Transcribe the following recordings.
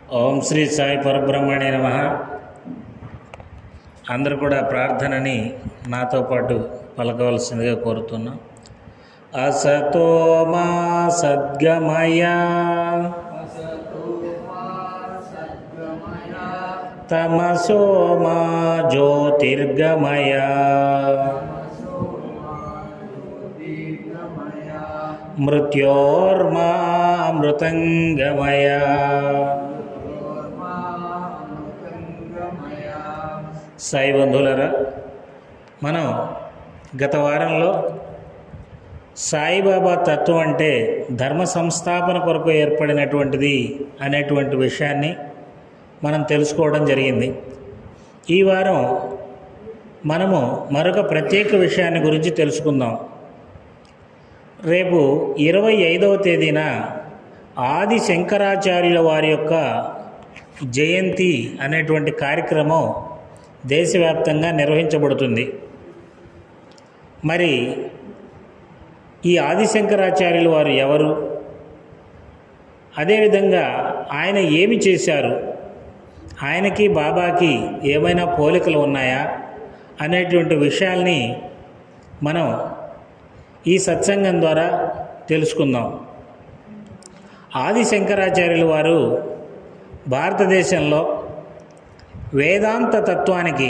ఓం శ్రీ సాయి పరబ్రహ్మణే నమ అందరూ కూడా ప్రార్థనని నాతో పాటు పలకవలసిందిగా కోరుతున్నాం అసతో మా సద్గమయ తమసో మా జ్యోతిర్గమయ మృత్యోర్మా అమృతంగమయ సాయి బంధువులరా మనం గత వారంలో సాయిబాబా తత్వం అంటే ధర్మ సంస్థాపన కొరకు ఏర్పడినటువంటిది అనేటువంటి విషయాన్ని మనం తెలుసుకోవడం జరిగింది ఈ వారం మనము మరొక ప్రత్యేక విషయాన్ని గురించి తెలుసుకుందాం రేపు ఇరవై ఐదవ తేదీన ఆది శంకరాచార్యుల వారి యొక్క జయంతి అనేటువంటి కార్యక్రమం దేశవ్యాప్తంగా నిర్వహించబడుతుంది మరి ఈ ఆదిశంకరాచార్యులు వారు ఎవరు అదేవిధంగా ఆయన ఏమి చేశారు ఆయనకి బాబాకి ఏమైనా పోలికలు ఉన్నాయా అనేటువంటి విషయాల్ని మనం ఈ సత్సంగం ద్వారా తెలుసుకుందాం ఆది శంకరాచార్యులు వారు భారతదేశంలో వేదాంత తత్వానికి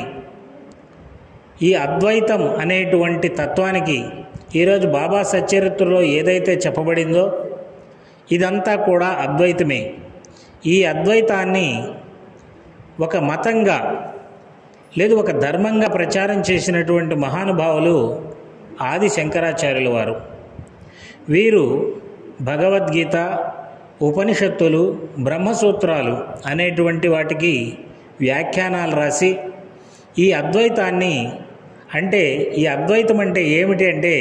ఈ అద్వైతం అనేటువంటి తత్వానికి ఈరోజు బాబా సచరిత్రలో ఏదైతే చెప్పబడిందో ఇదంతా కూడా అద్వైతమే ఈ అద్వైతాన్ని ఒక మతంగా లేదు ఒక ధర్మంగా ప్రచారం చేసినటువంటి మహానుభావులు ఆది శంకరాచార్యుల వారు వీరు భగవద్గీత ఉపనిషత్తులు బ్రహ్మసూత్రాలు అనేటువంటి వాటికి వ్యాఖ్యానాలు రాసి ఈ అద్వైతాన్ని అంటే ఈ అద్వైతం అంటే ఏమిటి అంటే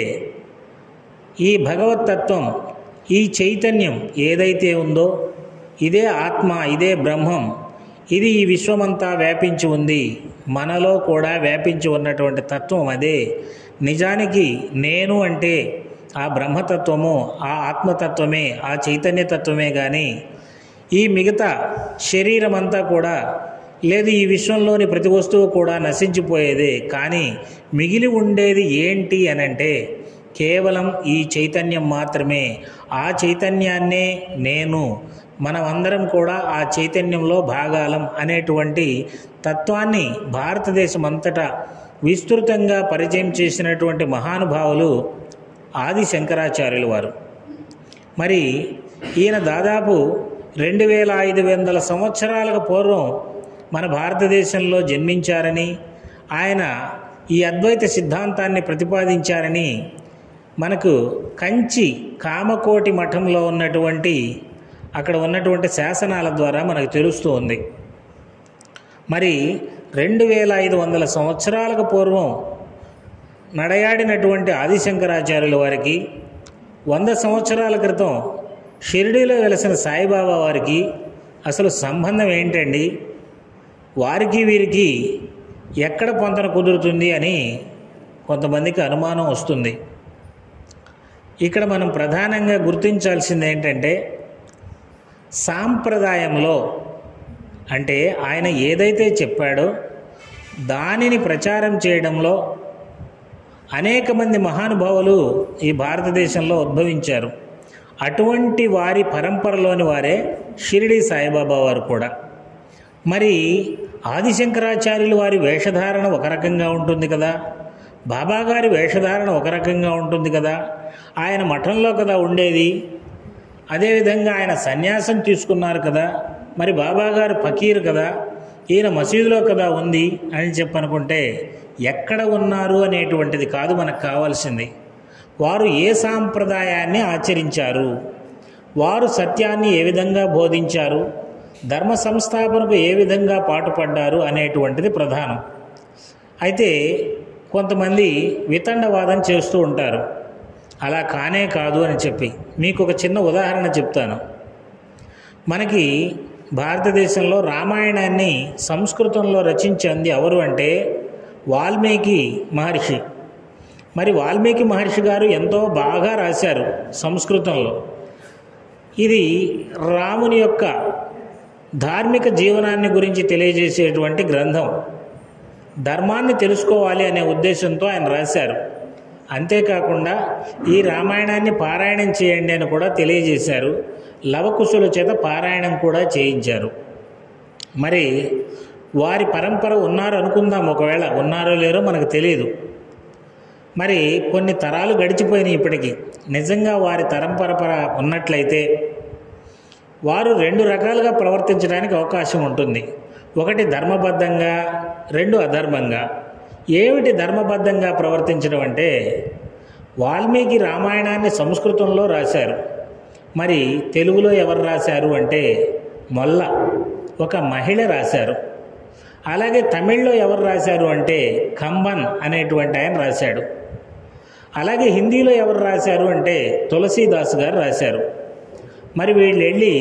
ఈ భగవతత్వం ఈ చైతన్యం ఏదైతే ఉందో ఇదే ఆత్మ ఇదే బ్రహ్మం ఇది ఈ విశ్వమంతా వ్యాపించి ఉంది మనలో కూడా వ్యాపించి ఉన్నటువంటి తత్వం అదే నిజానికి నేను అంటే ఆ బ్రహ్మతత్వము ఆ ఆత్మతత్వమే ఆ చైతన్యతత్వమే కానీ ఈ మిగతా శరీరం అంతా కూడా లేదు ఈ విశ్వంలోని ప్రతి వస్తువు కూడా నశించిపోయేదే కానీ మిగిలి ఉండేది ఏంటి అనంటే కేవలం ఈ చైతన్యం మాత్రమే ఆ చైతన్యాన్నే నేను మనమందరం కూడా ఆ చైతన్యంలో భాగాలం అనేటువంటి తత్వాన్ని భారతదేశం అంతటా విస్తృతంగా పరిచయం చేసినటువంటి మహానుభావులు ఆది శంకరాచార్యులు వారు మరి ఈయన దాదాపు రెండు వేల ఐదు వందల సంవత్సరాలకు పూర్వం మన భారతదేశంలో జన్మించారని ఆయన ఈ అద్వైత సిద్ధాంతాన్ని ప్రతిపాదించారని మనకు కంచి కామకోటి మఠంలో ఉన్నటువంటి అక్కడ ఉన్నటువంటి శాసనాల ద్వారా మనకు తెలుస్తూ ఉంది మరి రెండు వేల ఐదు వందల సంవత్సరాలకు పూర్వం నడయాడినటువంటి ఆదిశంకరాచార్యుల వారికి వంద సంవత్సరాల క్రితం షిరిడీలో వెలసిన సాయిబాబా వారికి అసలు సంబంధం ఏంటండి వారికి వీరికి ఎక్కడ పొంతన కుదురుతుంది అని కొంతమందికి అనుమానం వస్తుంది ఇక్కడ మనం ప్రధానంగా గుర్తించాల్సింది ఏంటంటే సాంప్రదాయంలో అంటే ఆయన ఏదైతే చెప్పాడో దానిని ప్రచారం చేయడంలో అనేక మంది మహానుభావులు ఈ భారతదేశంలో ఉద్భవించారు అటువంటి వారి పరంపరలోని వారే షిరిడి సాయిబాబా వారు కూడా మరి ఆదిశంకరాచార్యులు వారి వేషధారణ ఒక రకంగా ఉంటుంది కదా బాబాగారి వేషధారణ ఒక రకంగా ఉంటుంది కదా ఆయన మఠంలో కదా ఉండేది అదేవిధంగా ఆయన సన్యాసం తీసుకున్నారు కదా మరి బాబాగారు ఫకీర్ కదా ఈయన మసీదులో కదా ఉంది అని చెప్పనుకుంటే ఎక్కడ ఉన్నారు అనేటువంటిది కాదు మనకు కావాల్సింది వారు ఏ సాంప్రదాయాన్ని ఆచరించారు వారు సత్యాన్ని ఏ విధంగా బోధించారు ధర్మ సంస్థాపనకు ఏ విధంగా పాటుపడ్డారు అనేటువంటిది ప్రధానం అయితే కొంతమంది వితండవాదం చేస్తూ ఉంటారు అలా కానే కాదు అని చెప్పి మీకు ఒక చిన్న ఉదాహరణ చెప్తాను మనకి భారతదేశంలో రామాయణాన్ని సంస్కృతంలో రచించింది ఎవరు అంటే వాల్మీకి మహర్షి మరి వాల్మీకి మహర్షి గారు ఎంతో బాగా రాశారు సంస్కృతంలో ఇది రాముని యొక్క ధార్మిక జీవనాన్ని గురించి తెలియజేసేటువంటి గ్రంథం ధర్మాన్ని తెలుసుకోవాలి అనే ఉద్దేశంతో ఆయన రాశారు అంతేకాకుండా ఈ రామాయణాన్ని పారాయణం చేయండి అని కూడా తెలియజేశారు లవకుశుల చేత పారాయణం కూడా చేయించారు మరి వారి పరంపర ఉన్నారు అనుకుందాం ఒకవేళ ఉన్నారో లేరో మనకు తెలియదు మరి కొన్ని తరాలు గడిచిపోయినాయి ఇప్పటికీ నిజంగా వారి తరంపరపర ఉన్నట్లయితే వారు రెండు రకాలుగా ప్రవర్తించడానికి అవకాశం ఉంటుంది ఒకటి ధర్మబద్ధంగా రెండు అధర్మంగా ఏమిటి ధర్మబద్ధంగా ప్రవర్తించడం అంటే వాల్మీకి రామాయణాన్ని సంస్కృతంలో రాశారు మరి తెలుగులో ఎవరు రాశారు అంటే మొల్ల ఒక మహిళ రాశారు అలాగే తమిళ్లో ఎవరు రాశారు అంటే కంబన్ అనేటువంటి ఆయన రాశాడు అలాగే హిందీలో ఎవరు రాశారు అంటే తులసీదాస్ గారు రాశారు మరి వీళ్ళు వెళ్ళి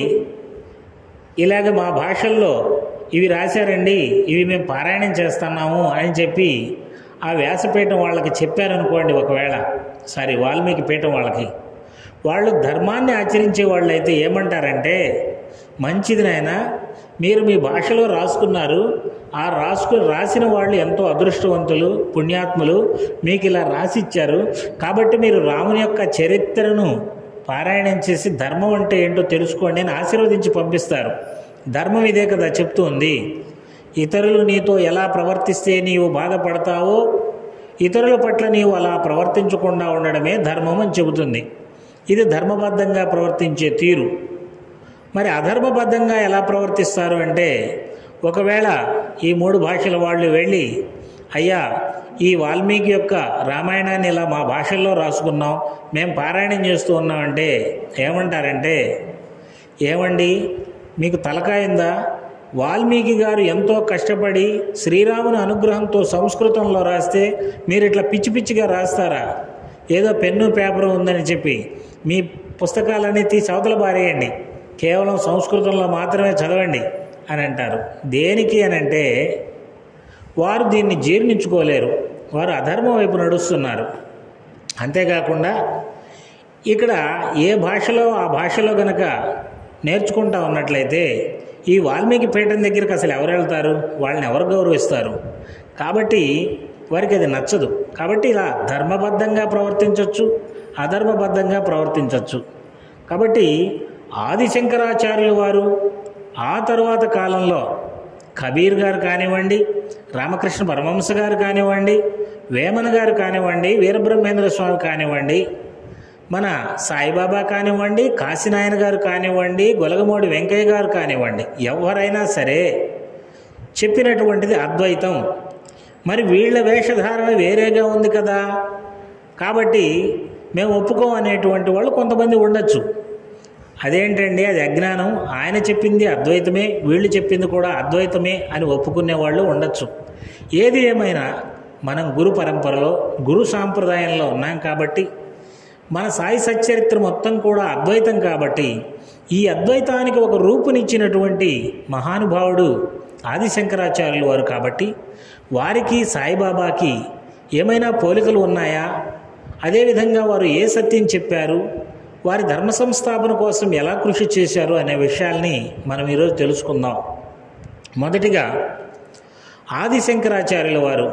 ఇలాగ మా భాషల్లో ఇవి రాశారండి ఇవి మేము పారాయణం చేస్తున్నాము అని చెప్పి ఆ వ్యాసపీఠం వాళ్ళకి చెప్పారనుకోండి ఒకవేళ సారీ వాల్మీకి పీఠం వాళ్ళకి వాళ్ళు ధర్మాన్ని ఆచరించే వాళ్ళు అయితే ఏమంటారంటే మంచిది నాయన మీరు మీ భాషలో రాసుకున్నారు ఆ రాసుకు రాసిన వాళ్ళు ఎంతో అదృష్టవంతులు పుణ్యాత్ములు మీకు ఇలా రాసిచ్చారు కాబట్టి మీరు రాముని యొక్క చరిత్రను పారాయణం చేసి ధర్మం అంటే ఏంటో తెలుసుకోండి అని ఆశీర్వదించి పంపిస్తారు ధర్మం ఇదే కదా చెప్తూ ఉంది ఇతరులు నీతో ఎలా ప్రవర్తిస్తే నీవు బాధపడతావో ఇతరుల పట్ల నీవు అలా ప్రవర్తించకుండా ఉండడమే ధర్మం అని చెబుతుంది ఇది ధర్మబద్ధంగా ప్రవర్తించే తీరు మరి అధర్మబద్ధంగా ఎలా ప్రవర్తిస్తారు అంటే ఒకవేళ ఈ మూడు భాషల వాళ్ళు వెళ్ళి అయ్యా ఈ వాల్మీకి యొక్క రామాయణాన్ని ఇలా మా భాషల్లో రాసుకున్నాం మేము పారాయణం చేస్తూ ఉన్నామంటే ఏమంటారంటే ఏమండి మీకు తలకాయిందా వాల్మీకి గారు ఎంతో కష్టపడి శ్రీరాముని అనుగ్రహంతో సంస్కృతంలో రాస్తే మీరు ఇట్లా పిచ్చి పిచ్చిగా రాస్తారా ఏదో పెన్ను పేపర్ ఉందని చెప్పి మీ పుస్తకాలన్నీ తీసి అవతల బారేయండి కేవలం సంస్కృతంలో మాత్రమే చదవండి అని అంటారు దేనికి అని అంటే వారు దీన్ని జీర్ణించుకోలేరు వారు అధర్మం వైపు నడుస్తున్నారు అంతేకాకుండా ఇక్కడ ఏ భాషలో ఆ భాషలో గనక నేర్చుకుంటా ఉన్నట్లయితే ఈ వాల్మీకి పీఠం దగ్గరికి అసలు ఎవరు వెళ్తారు వాళ్ళని ఎవరు గౌరవిస్తారు కాబట్టి వారికి అది నచ్చదు కాబట్టి ఇలా ధర్మబద్ధంగా ప్రవర్తించవచ్చు అధర్మబద్ధంగా ప్రవర్తించవచ్చు కాబట్టి ఆదిశంకరాచార్యులు వారు ఆ తరువాత కాలంలో కబీర్ గారు కానివ్వండి రామకృష్ణ పరమహంస గారు కానివ్వండి వేమన గారు కానివ్వండి వీరబ్రహ్మేంద్ర స్వామి కానివ్వండి మన సాయిబాబా కానివ్వండి కాశీనాయన గారు కానివ్వండి గొలగమూడి వెంకయ్య గారు కానివ్వండి ఎవరైనా సరే చెప్పినటువంటిది అద్వైతం మరి వీళ్ళ వేషధారణ వేరేగా ఉంది కదా కాబట్టి మేము ఒప్పుకోం అనేటువంటి వాళ్ళు కొంతమంది ఉండొచ్చు అదేంటండి అది అజ్ఞానం ఆయన చెప్పింది అద్వైతమే వీళ్ళు చెప్పింది కూడా అద్వైతమే అని ఒప్పుకునే వాళ్ళు ఉండొచ్చు ఏది ఏమైనా మనం గురు పరంపరలో గురు సాంప్రదాయంలో ఉన్నాం కాబట్టి మన సాయి సచ్చరిత్ర మొత్తం కూడా అద్వైతం కాబట్టి ఈ అద్వైతానికి ఒక రూపునిచ్చినటువంటి మహానుభావుడు ఆదిశంకరాచార్యులు వారు కాబట్టి వారికి సాయిబాబాకి ఏమైనా పోలికలు ఉన్నాయా అదేవిధంగా వారు ఏ సత్యం చెప్పారు వారి ధర్మ సంస్థాపన కోసం ఎలా కృషి చేశారు అనే విషయాల్ని మనం ఈరోజు తెలుసుకుందాం మొదటిగా ఆదిశంకరాచార్యుల వారు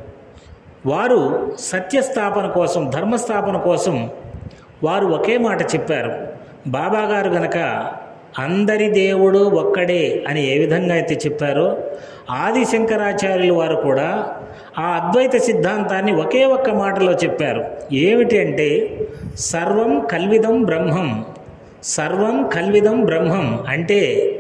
వారు సత్యస్థాపన కోసం ధర్మస్థాపన కోసం వారు ఒకే మాట చెప్పారు బాబా గారు గనక అందరి దేవుడు ఒక్కడే అని ఏ విధంగా అయితే చెప్పారో ఆదిశంకరాచార్యులు వారు కూడా ఆ అద్వైత సిద్ధాంతాన్ని ఒకే ఒక్క మాటలో చెప్పారు ఏమిటి అంటే సర్వం కల్విదం బ్రహ్మం సర్వం కల్విదం బ్రహ్మం అంటే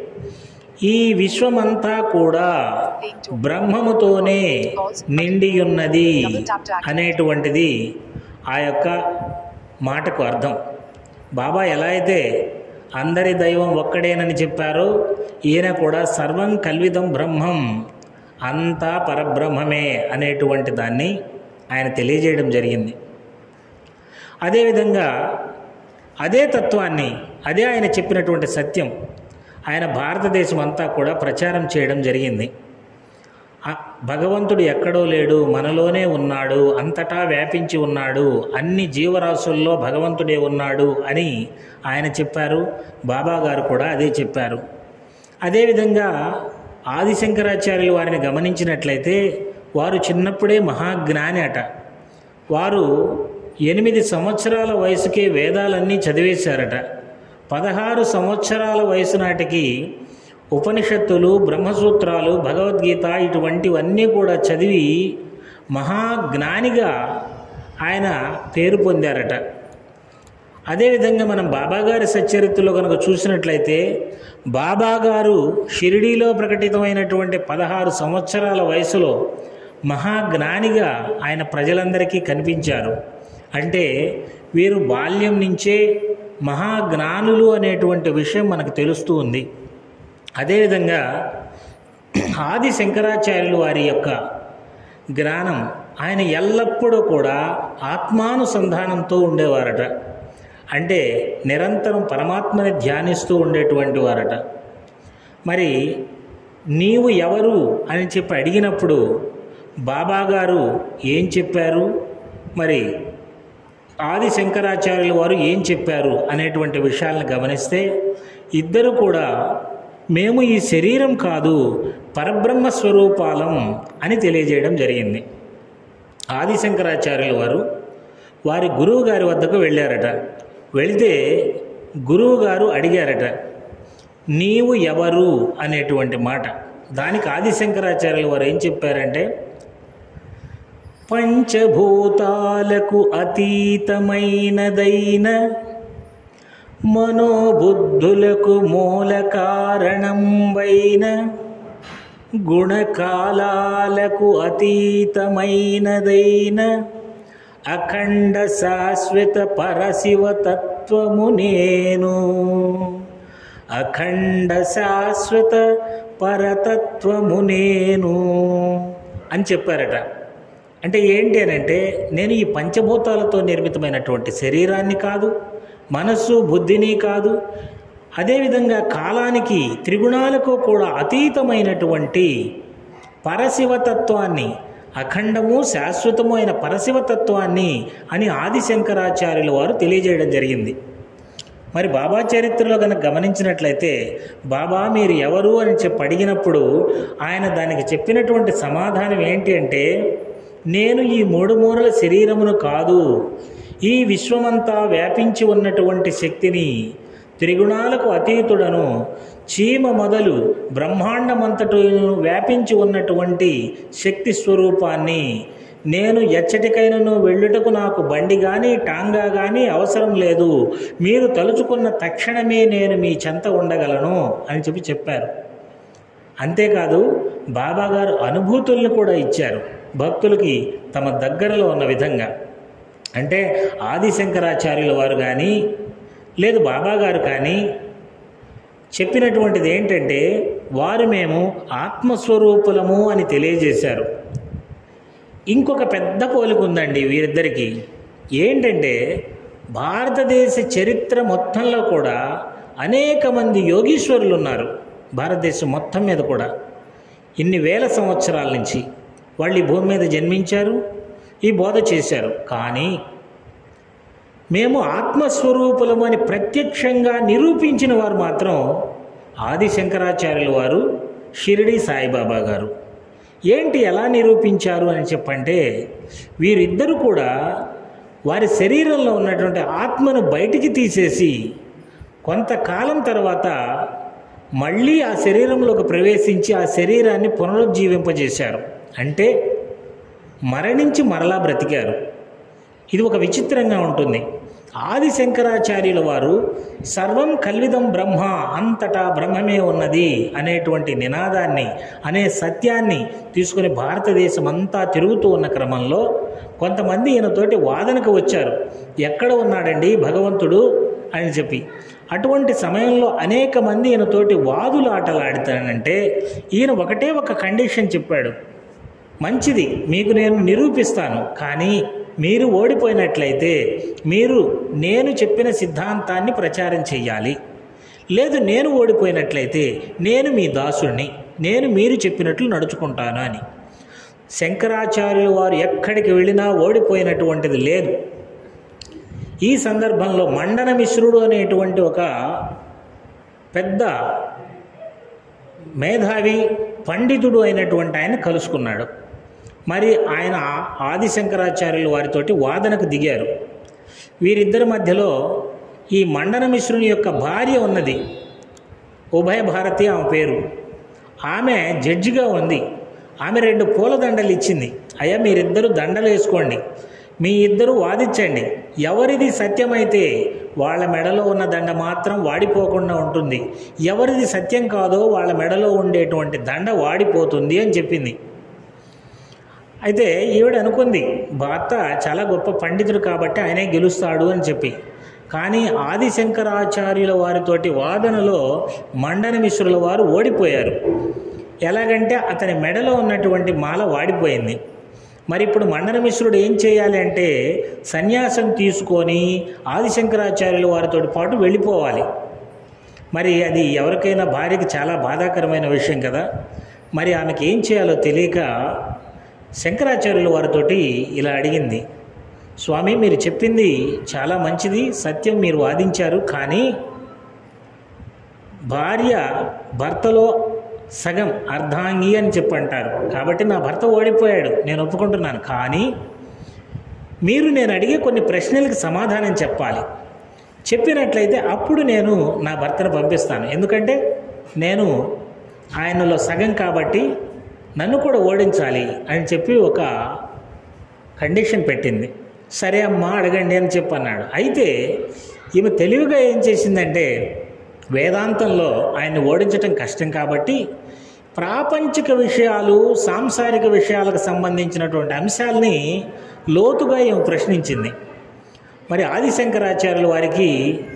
ఈ విశ్వమంతా కూడా బ్రహ్మముతోనే నిండియున్నది అనేటువంటిది ఆ యొక్క మాటకు అర్థం బాబా ఎలా అయితే అందరి దైవం ఒక్కడేనని చెప్పారో ఈయన కూడా సర్వం కల్విదం బ్రహ్మం అంతా పరబ్రహ్మమే అనేటువంటి దాన్ని ఆయన తెలియజేయడం జరిగింది అదేవిధంగా అదే తత్వాన్ని అదే ఆయన చెప్పినటువంటి సత్యం ఆయన భారతదేశం అంతా కూడా ప్రచారం చేయడం జరిగింది ఆ భగవంతుడు ఎక్కడో లేడు మనలోనే ఉన్నాడు అంతటా వ్యాపించి ఉన్నాడు అన్ని జీవరాశుల్లో భగవంతుడే ఉన్నాడు అని ఆయన చెప్పారు బాబా గారు కూడా అదే చెప్పారు అదేవిధంగా ఆదిశంకరాచార్యులు వారిని గమనించినట్లయితే వారు చిన్నప్పుడే మహాజ్ఞాని అట వారు ఎనిమిది సంవత్సరాల వయసుకే వేదాలన్నీ చదివేశారట పదహారు సంవత్సరాల వయసు నాటికి ఉపనిషత్తులు బ్రహ్మసూత్రాలు భగవద్గీత ఇటువంటివన్నీ కూడా చదివి మహాజ్ఞానిగా ఆయన పేరు పొందారట అదేవిధంగా మనం బాబాగారి సచ్చరిత్రలో కనుక చూసినట్లయితే బాబాగారు షిరిడీలో ప్రకటితమైనటువంటి పదహారు సంవత్సరాల వయసులో మహాజ్ఞానిగా ఆయన ప్రజలందరికీ కనిపించారు అంటే వీరు బాల్యం నుంచే మహాజ్ఞానులు అనేటువంటి విషయం మనకు తెలుస్తూ ఉంది అదేవిధంగా ఆది శంకరాచార్యులు వారి యొక్క జ్ఞానం ఆయన ఎల్లప్పుడూ కూడా ఆత్మానుసంధానంతో ఉండేవారట అంటే నిరంతరం పరమాత్మని ధ్యానిస్తూ ఉండేటువంటి వారట మరి నీవు ఎవరు అని చెప్పి అడిగినప్పుడు బాబాగారు ఏం చెప్పారు మరి ఆది శంకరాచార్యుల వారు ఏం చెప్పారు అనేటువంటి విషయాలను గమనిస్తే ఇద్దరు కూడా మేము ఈ శరీరం కాదు పరబ్రహ్మ స్వరూపాలం అని తెలియజేయడం జరిగింది ఆది శంకరాచార్యుల వారు వారి గురువు గారి వద్దకు వెళ్ళారట వెళితే గురువు గారు అడిగారట నీవు ఎవరు అనేటువంటి మాట దానికి ఆది శంకరాచార్యుల వారు ఏం చెప్పారంటే పంచభూతాలకు అతీతమైనదైన మనోబుద్ధులకు మూల కారణంబైన గుణకాలాలకు అతీతమైనదైన అఖండ శాశ్వత పరశివ తత్వము నేను అఖండ శాశ్వత పరతత్వము నేను అని చెప్పారట అంటే ఏంటి అని అంటే నేను ఈ పంచభూతాలతో నిర్మితమైనటువంటి శరీరాన్ని కాదు మనస్సు బుద్ధిని కాదు అదేవిధంగా కాలానికి త్రిగుణాలకు కూడా అతీతమైనటువంటి పరశివతత్వాన్ని అఖండము శాశ్వతము అయిన పరశివతత్వాన్ని అని ఆదిశంకరాచార్యుల వారు తెలియజేయడం జరిగింది మరి బాబా చరిత్రలో కనుక గమనించినట్లయితే బాబా మీరు ఎవరు అని చెప్పి అడిగినప్పుడు ఆయన దానికి చెప్పినటువంటి సమాధానం ఏంటి అంటే నేను ఈ మూడు మూరల శరీరమును కాదు ఈ విశ్వమంతా వ్యాపించి ఉన్నటువంటి శక్తిని త్రిగుణాలకు అతీతుడను చీమ మొదలు బ్రహ్మాండమంతటను వ్యాపించి ఉన్నటువంటి శక్తి స్వరూపాన్ని నేను ఎచ్చటికైనను వెళ్ళుటకు నాకు బండి కానీ టాంగా కానీ అవసరం లేదు మీరు తలుచుకున్న తక్షణమే నేను మీ చెంత ఉండగలను అని చెప్పి చెప్పారు అంతేకాదు బాబాగారు అనుభూతుల్ని కూడా ఇచ్చారు భక్తులకి తమ దగ్గరలో ఉన్న విధంగా అంటే ఆదిశంకరాచార్యుల వారు కానీ లేదు బాబాగారు కానీ చెప్పినటువంటిది ఏంటంటే వారు మేము ఆత్మస్వరూపులము అని తెలియజేశారు ఇంకొక పెద్ద పోలిక ఉందండి వీరిద్దరికీ ఏంటంటే భారతదేశ చరిత్ర మొత్తంలో కూడా అనేక మంది యోగీశ్వరులు ఉన్నారు భారతదేశం మొత్తం మీద కూడా ఇన్ని వేల సంవత్సరాల నుంచి వాళ్ళు ఈ భూమి మీద జన్మించారు ఈ బోధ చేశారు కానీ మేము ఆత్మస్వరూపులము అని ప్రత్యక్షంగా నిరూపించిన వారు మాత్రం ఆది శంకరాచార్యుల వారు షిరిడి సాయిబాబా గారు ఏంటి ఎలా నిరూపించారు అని చెప్పంటే వీరిద్దరూ కూడా వారి శరీరంలో ఉన్నటువంటి ఆత్మను బయటికి తీసేసి కొంతకాలం తర్వాత మళ్ళీ ఆ శరీరంలోకి ప్రవేశించి ఆ శరీరాన్ని పునరుజ్జీవింపజేశారు అంటే మరణించి మరలా బ్రతికారు ఇది ఒక విచిత్రంగా ఉంటుంది ఆది శంకరాచార్యుల వారు సర్వం కల్విదం బ్రహ్మ అంతటా బ్రహ్మమే ఉన్నది అనేటువంటి నినాదాన్ని అనే సత్యాన్ని తీసుకుని భారతదేశం అంతా తిరుగుతూ ఉన్న క్రమంలో కొంతమంది ఈయనతోటి వాదనకు వచ్చారు ఎక్కడ ఉన్నాడండి భగవంతుడు అని చెప్పి అటువంటి సమయంలో అనేక మంది ఈయనతోటి వాదులు ఆటలాడతానంటే ఈయన ఒకటే ఒక కండిషన్ చెప్పాడు మంచిది మీకు నేను నిరూపిస్తాను కానీ మీరు ఓడిపోయినట్లయితే మీరు నేను చెప్పిన సిద్ధాంతాన్ని ప్రచారం చేయాలి లేదు నేను ఓడిపోయినట్లయితే నేను మీ దాసుడిని నేను మీరు చెప్పినట్లు నడుచుకుంటాను అని శంకరాచార్యులు వారు ఎక్కడికి వెళ్ళినా ఓడిపోయినటువంటిది లేదు ఈ సందర్భంలో మండన మిశ్రుడు అనేటువంటి ఒక పెద్ద మేధావి పండితుడు అయినటువంటి ఆయన కలుసుకున్నాడు మరి ఆయన ఆదిశంకరాచార్యులు వారితోటి వాదనకు దిగారు వీరిద్దరి మధ్యలో ఈ మండన మిశ్రుని యొక్క భార్య ఉన్నది ఉభయ భారతి ఆమె పేరు ఆమె జడ్జిగా ఉంది ఆమె రెండు పూలదండలు ఇచ్చింది అయ్యా మీరిద్దరు దండలు వేసుకోండి మీ ఇద్దరు వాదించండి ఎవరిది సత్యమైతే వాళ్ళ మెడలో ఉన్న దండ మాత్రం వాడిపోకుండా ఉంటుంది ఎవరిది సత్యం కాదో వాళ్ళ మెడలో ఉండేటువంటి దండ వాడిపోతుంది అని చెప్పింది అయితే ఈవిడ అనుకుంది భర్త చాలా గొప్ప పండితుడు కాబట్టి ఆయనే గెలుస్తాడు అని చెప్పి కానీ ఆదిశంకరాచార్యుల వారితోటి వాదనలో మండన మిశ్రుల వారు ఓడిపోయారు ఎలాగంటే అతని మెడలో ఉన్నటువంటి మాల వాడిపోయింది మరి ఇప్పుడు మండన మిశ్రుడు ఏం చేయాలి అంటే సన్యాసం తీసుకొని ఆదిశంకరాచార్యుల వారితో పాటు వెళ్ళిపోవాలి మరి అది ఎవరికైనా భార్యకి చాలా బాధాకరమైన విషయం కదా మరి ఆమెకి ఏం చేయాలో తెలియక శంకరాచార్యుల వారితోటి ఇలా అడిగింది స్వామి మీరు చెప్పింది చాలా మంచిది సత్యం మీరు వాదించారు కానీ భార్య భర్తలో సగం అర్ధాంగి అని చెప్పంటారు కాబట్టి నా భర్త ఓడిపోయాడు నేను ఒప్పుకుంటున్నాను కానీ మీరు నేను అడిగే కొన్ని ప్రశ్నలకు సమాధానం చెప్పాలి చెప్పినట్లయితే అప్పుడు నేను నా భర్తను పంపిస్తాను ఎందుకంటే నేను ఆయనలో సగం కాబట్టి నన్ను కూడా ఓడించాలి అని చెప్పి ఒక కండిషన్ పెట్టింది సరే అమ్మా అడగండి అని చెప్పి అన్నాడు అయితే ఈమె తెలివిగా ఏం చేసిందంటే వేదాంతంలో ఆయన్ని ఓడించటం కష్టం కాబట్టి ప్రాపంచిక విషయాలు సాంసారిక విషయాలకు సంబంధించినటువంటి అంశాలని లోతుగా ఈమె ప్రశ్నించింది మరి ఆదిశంకరాచార్యుల వారికి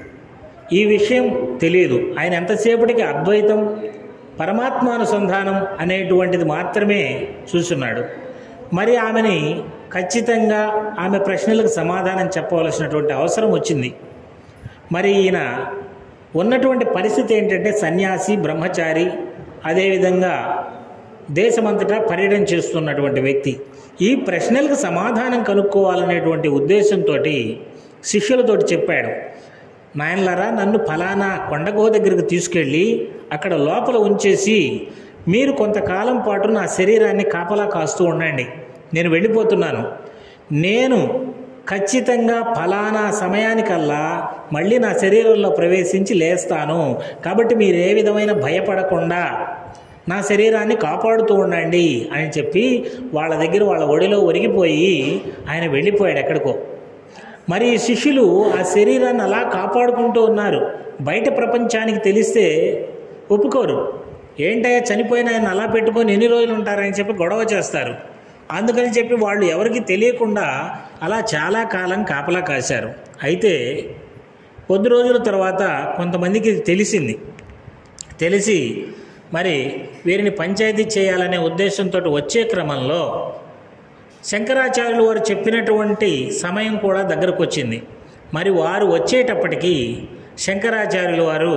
ఈ విషయం తెలియదు ఆయన ఎంతసేపటికి అద్వైతం పరమాత్మానుసంధానం అనేటువంటిది మాత్రమే చూస్తున్నాడు మరి ఆమెని ఖచ్చితంగా ఆమె ప్రశ్నలకు సమాధానం చెప్పవలసినటువంటి అవసరం వచ్చింది మరి ఈయన ఉన్నటువంటి పరిస్థితి ఏంటంటే సన్యాసి బ్రహ్మచారి అదేవిధంగా దేశమంతటా పర్యటన చేస్తున్నటువంటి వ్యక్తి ఈ ప్రశ్నలకు సమాధానం కనుక్కోవాలనేటువంటి ఉద్దేశంతో శిష్యులతోటి చెప్పాడు నాయనలారా నన్ను ఫలానా కొండగో దగ్గరికి తీసుకెళ్ళి అక్కడ లోపల ఉంచేసి మీరు కొంతకాలం పాటు నా శరీరాన్ని కాపలా కాస్తూ ఉండండి నేను వెళ్ళిపోతున్నాను నేను ఖచ్చితంగా ఫలానా సమయానికల్లా మళ్ళీ నా శరీరంలో ప్రవేశించి లేస్తాను కాబట్టి మీరు ఏ విధమైన భయపడకుండా నా శరీరాన్ని కాపాడుతూ ఉండండి అని చెప్పి వాళ్ళ దగ్గర వాళ్ళ ఒడిలో ఒరిగిపోయి ఆయన వెళ్ళిపోయాడు ఎక్కడికో మరి ఈ శిష్యులు ఆ శరీరాన్ని అలా కాపాడుకుంటూ ఉన్నారు బయట ప్రపంచానికి తెలిస్తే ఒప్పుకోరు ఏంటయ్యా చనిపోయిన ఆయన అలా పెట్టుకొని ఎన్ని రోజులు ఉంటారని చెప్పి గొడవ చేస్తారు అందుకని చెప్పి వాళ్ళు ఎవరికి తెలియకుండా అలా చాలా కాలం కాపలా కాశారు అయితే కొద్ది రోజుల తర్వాత కొంతమందికి తెలిసింది తెలిసి మరి వీరిని పంచాయతీ చేయాలనే ఉద్దేశంతో వచ్చే క్రమంలో శంకరాచార్యులు వారు చెప్పినటువంటి సమయం కూడా దగ్గరకు వచ్చింది మరి వారు వచ్చేటప్పటికి శంకరాచార్యులు వారు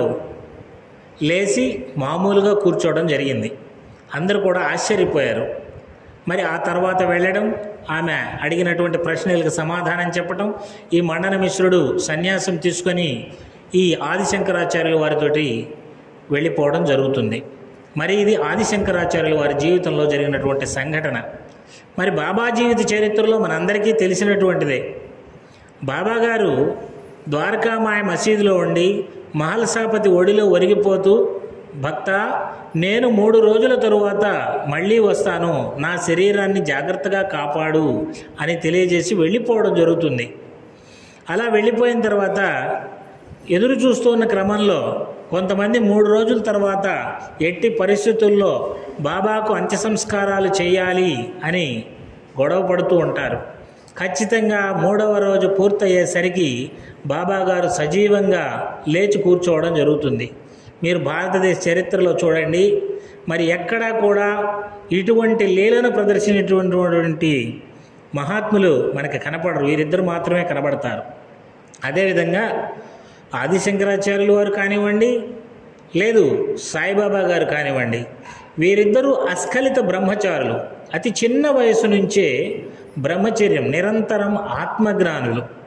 లేచి మామూలుగా కూర్చోవడం జరిగింది అందరూ కూడా ఆశ్చర్యపోయారు మరి ఆ తర్వాత వెళ్ళడం ఆమె అడిగినటువంటి ప్రశ్నలకు సమాధానం చెప్పటం ఈ మండన మిశ్రుడు సన్యాసం తీసుకొని ఈ ఆదిశంకరాచార్యుల వారితోటి వెళ్ళిపోవడం జరుగుతుంది మరి ఇది ఆదిశంకరాచార్యుల వారి జీవితంలో జరిగినటువంటి సంఘటన మరి బాబా జీవిత చరిత్రలో మనందరికీ తెలిసినటువంటిదే బాబా గారు ద్వారకామాయ మసీదులో ఉండి మహల్సాపతి ఒడిలో ఒరిగిపోతూ భక్త నేను మూడు రోజుల తరువాత మళ్ళీ వస్తాను నా శరీరాన్ని జాగ్రత్తగా కాపాడు అని తెలియజేసి వెళ్ళిపోవడం జరుగుతుంది అలా వెళ్ళిపోయిన తర్వాత ఎదురు చూస్తున్న క్రమంలో కొంతమంది మూడు రోజుల తర్వాత ఎట్టి పరిస్థితుల్లో బాబాకు అంత్య సంస్కారాలు చేయాలి అని గొడవ పడుతూ ఉంటారు ఖచ్చితంగా మూడవ రోజు పూర్తయ్యేసరికి బాబా గారు సజీవంగా లేచి కూర్చోవడం జరుగుతుంది మీరు భారతదేశ చరిత్రలో చూడండి మరి ఎక్కడా కూడా ఇటువంటి లీలను ప్రదర్శించినటువంటి మహాత్ములు మనకి కనపడరు వీరిద్దరు మాత్రమే కనబడతారు అదేవిధంగా ఆదిశంకరాచార్యులు వారు కానివ్వండి లేదు సాయిబాబా గారు కానివ్వండి వీరిద్దరూ అస్ఖలిత బ్రహ్మచారులు అతి చిన్న వయసు నుంచే బ్రహ్మచర్యం నిరంతరం ఆత్మజ్ఞానులు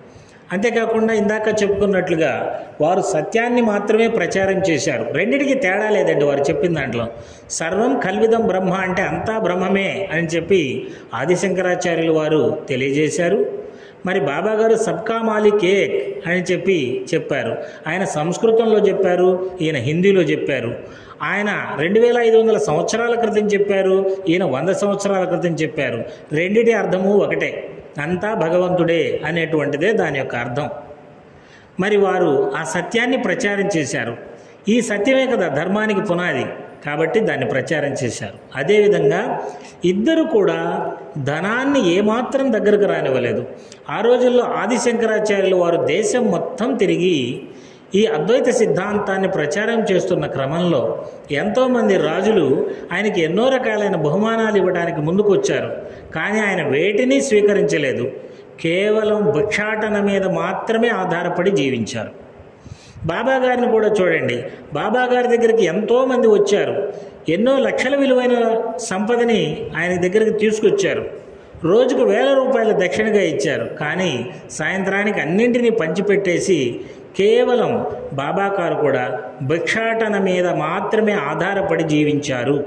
అంతేకాకుండా ఇందాక చెప్పుకున్నట్లుగా వారు సత్యాన్ని మాత్రమే ప్రచారం చేశారు రెండిటికి తేడా లేదండి వారు చెప్పిన దాంట్లో సర్వం కల్విదం బ్రహ్మ అంటే అంతా బ్రహ్మమే అని చెప్పి ఆదిశంకరాచార్యులు వారు తెలియజేశారు మరి బాబా గారు సబ్కా మాలిక్ ఏక్ అని చెప్పి చెప్పారు ఆయన సంస్కృతంలో చెప్పారు ఈయన హిందీలో చెప్పారు ఆయన రెండు వేల ఐదు వందల సంవత్సరాల క్రితం చెప్పారు ఈయన వంద సంవత్సరాల క్రితం చెప్పారు రెండిటి అర్థము ఒకటే అంతా భగవంతుడే అనేటువంటిదే దాని యొక్క అర్థం మరి వారు ఆ సత్యాన్ని ప్రచారం చేశారు ఈ సత్యమే కదా ధర్మానికి పునాది కాబట్టి దాన్ని ప్రచారం చేశారు అదేవిధంగా ఇద్దరు కూడా ధనాన్ని ఏమాత్రం దగ్గరకు రానివ్వలేదు ఆ రోజుల్లో ఆదిశంకరాచార్యులు వారు దేశం మొత్తం తిరిగి ఈ అద్వైత సిద్ధాంతాన్ని ప్రచారం చేస్తున్న క్రమంలో ఎంతోమంది రాజులు ఆయనకి ఎన్నో రకాలైన బహుమానాలు ఇవ్వడానికి ముందుకు వచ్చారు కానీ ఆయన వేటిని స్వీకరించలేదు కేవలం భిక్షాటన మీద మాత్రమే ఆధారపడి జీవించారు బాబా గారిని కూడా చూడండి బాబా గారి దగ్గరికి ఎంతోమంది వచ్చారు ఎన్నో లక్షల విలువైన సంపదని ఆయన దగ్గరికి తీసుకొచ్చారు రోజుకు వేల రూపాయల దక్షిణగా ఇచ్చారు కానీ సాయంత్రానికి అన్నింటినీ పంచిపెట్టేసి కేవలం బాబా గారు కూడా భిక్షాటన మీద మాత్రమే ఆధారపడి జీవించారు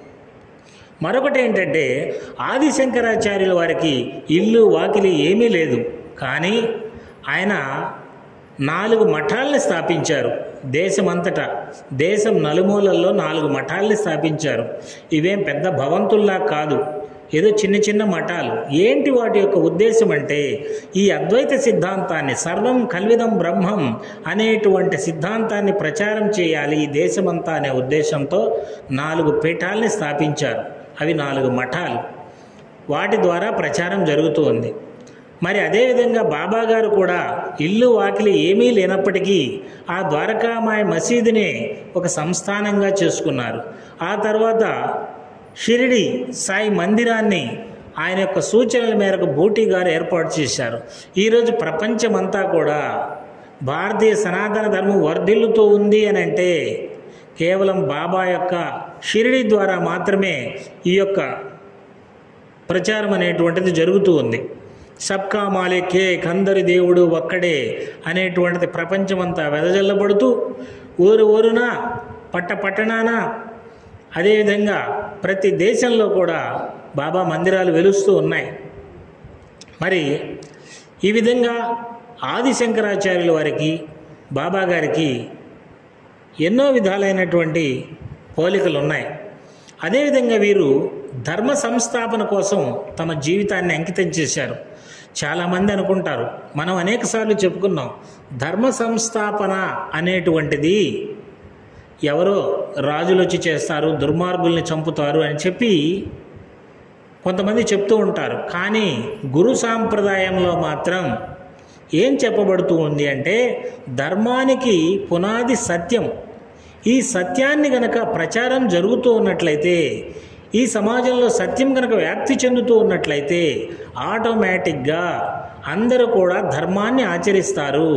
మరొకటి ఏంటంటే ఆదిశంకరాచార్యుల వారికి ఇల్లు వాకిలి ఏమీ లేదు కానీ ఆయన నాలుగు మఠాల్ని స్థాపించారు దేశమంతటా దేశం నలుమూలల్లో నాలుగు మఠాల్ని స్థాపించారు ఇవేం పెద్ద భవంతుల్లా కాదు ఏదో చిన్న చిన్న మఠాలు ఏంటి వాటి యొక్క ఉద్దేశం అంటే ఈ అద్వైత సిద్ధాంతాన్ని సర్వం కల్విదం బ్రహ్మం అనేటువంటి సిద్ధాంతాన్ని ప్రచారం చేయాలి ఈ దేశమంతా అనే ఉద్దేశంతో నాలుగు పీఠాల్ని స్థాపించారు అవి నాలుగు మఠాలు వాటి ద్వారా ప్రచారం జరుగుతూ ఉంది మరి అదేవిధంగా బాబా గారు కూడా ఇల్లు వాకిలి ఏమీ లేనప్పటికీ ఆ ద్వారకామాయ మసీదునే ఒక సంస్థానంగా చేసుకున్నారు ఆ తర్వాత షిరిడి సాయి మందిరాన్ని ఆయన యొక్క సూచనల మేరకు బూటీ గారు ఏర్పాటు చేశారు ఈరోజు ప్రపంచమంతా కూడా భారతీయ సనాతన ధర్మం వర్ధిల్లుతూ ఉంది అని అంటే కేవలం బాబా యొక్క షిరిడి ద్వారా మాత్రమే ఈ యొక్క ప్రచారం అనేటువంటిది జరుగుతూ ఉంది సబ్కా మాలికే కందరి దేవుడు ఒక్కడే అనేటువంటిది ప్రపంచమంతా వెదజల్లబడుతూ ఊరు ఊరున పట్ట పట్టణాన అదేవిధంగా ప్రతి దేశంలో కూడా బాబా మందిరాలు వెలుస్తూ ఉన్నాయి మరి ఈ విధంగా ఆదిశంకరాచార్యుల వారికి బాబా గారికి ఎన్నో విధాలైనటువంటి పోలికలు ఉన్నాయి అదేవిధంగా వీరు ధర్మ సంస్థాపన కోసం తమ జీవితాన్ని అంకితం చేశారు చాలామంది అనుకుంటారు మనం అనేకసార్లు చెప్పుకున్నాం ధర్మ సంస్థాపన అనేటువంటిది ఎవరో రాజులు వచ్చి చేస్తారు దుర్మార్గుల్ని చంపుతారు అని చెప్పి కొంతమంది చెప్తూ ఉంటారు కానీ గురు సాంప్రదాయంలో మాత్రం ఏం చెప్పబడుతూ ఉంది అంటే ధర్మానికి పునాది సత్యం ఈ సత్యాన్ని గనక ప్రచారం జరుగుతూ ఉన్నట్లయితే ఈ సమాజంలో సత్యం కనుక వ్యాప్తి చెందుతూ ఉన్నట్లయితే ఆటోమేటిక్గా అందరూ కూడా ధర్మాన్ని ఆచరిస్తారు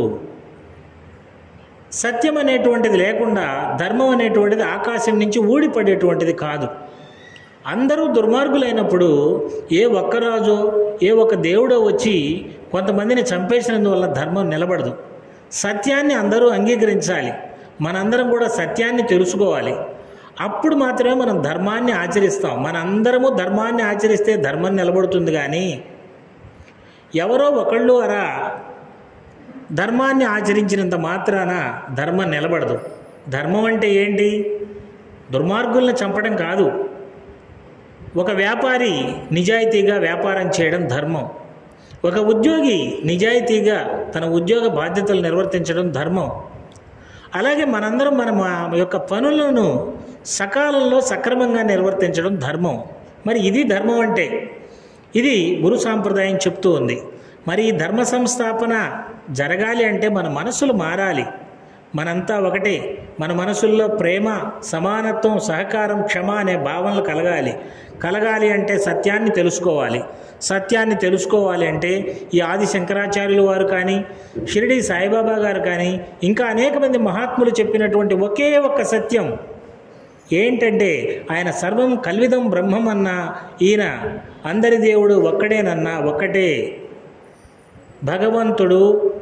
సత్యం అనేటువంటిది లేకుండా ధర్మం అనేటువంటిది ఆకాశం నుంచి ఊడిపడేటువంటిది కాదు అందరూ దుర్మార్గులైనప్పుడు ఏ ఒక్క రాజు ఏ ఒక్క దేవుడో వచ్చి కొంతమందిని చంపేసినందువల్ల ధర్మం నిలబడదు సత్యాన్ని అందరూ అంగీకరించాలి మనందరం కూడా సత్యాన్ని తెలుసుకోవాలి అప్పుడు మాత్రమే మనం ధర్మాన్ని ఆచరిస్తాం మనందరము ధర్మాన్ని ఆచరిస్తే ధర్మం నిలబడుతుంది కానీ ఎవరో ఒకళ్ళు అరా ధర్మాన్ని ఆచరించినంత మాత్రాన ధర్మం నిలబడదు ధర్మం అంటే ఏంటి దుర్మార్గుల్ని చంపడం కాదు ఒక వ్యాపారి నిజాయితీగా వ్యాపారం చేయడం ధర్మం ఒక ఉద్యోగి నిజాయితీగా తన ఉద్యోగ బాధ్యతలు నిర్వర్తించడం ధర్మం అలాగే మనందరం మన మా యొక్క పనులను సకాలంలో సక్రమంగా నిర్వర్తించడం ధర్మం మరి ఇది ధర్మం అంటే ఇది గురు సాంప్రదాయం చెప్తూ ఉంది మరి ఈ ధర్మ సంస్థాపన జరగాలి అంటే మన మనసులు మారాలి మనంతా ఒకటే మన మనసుల్లో ప్రేమ సమానత్వం సహకారం క్షమ అనే భావనలు కలగాలి కలగాలి అంటే సత్యాన్ని తెలుసుకోవాలి సత్యాన్ని తెలుసుకోవాలి అంటే ఈ ఆది శంకరాచార్యుల వారు కానీ షిరిడి సాయిబాబా గారు కానీ ఇంకా అనేక మంది మహాత్ములు చెప్పినటువంటి ఒకే ఒక్క సత్యం ఏంటంటే ఆయన సర్వం కల్విదం బ్రహ్మం అన్నా ఈయన అందరి దేవుడు ఒక్కడేనన్నా ఒక్కటే భగవంతుడు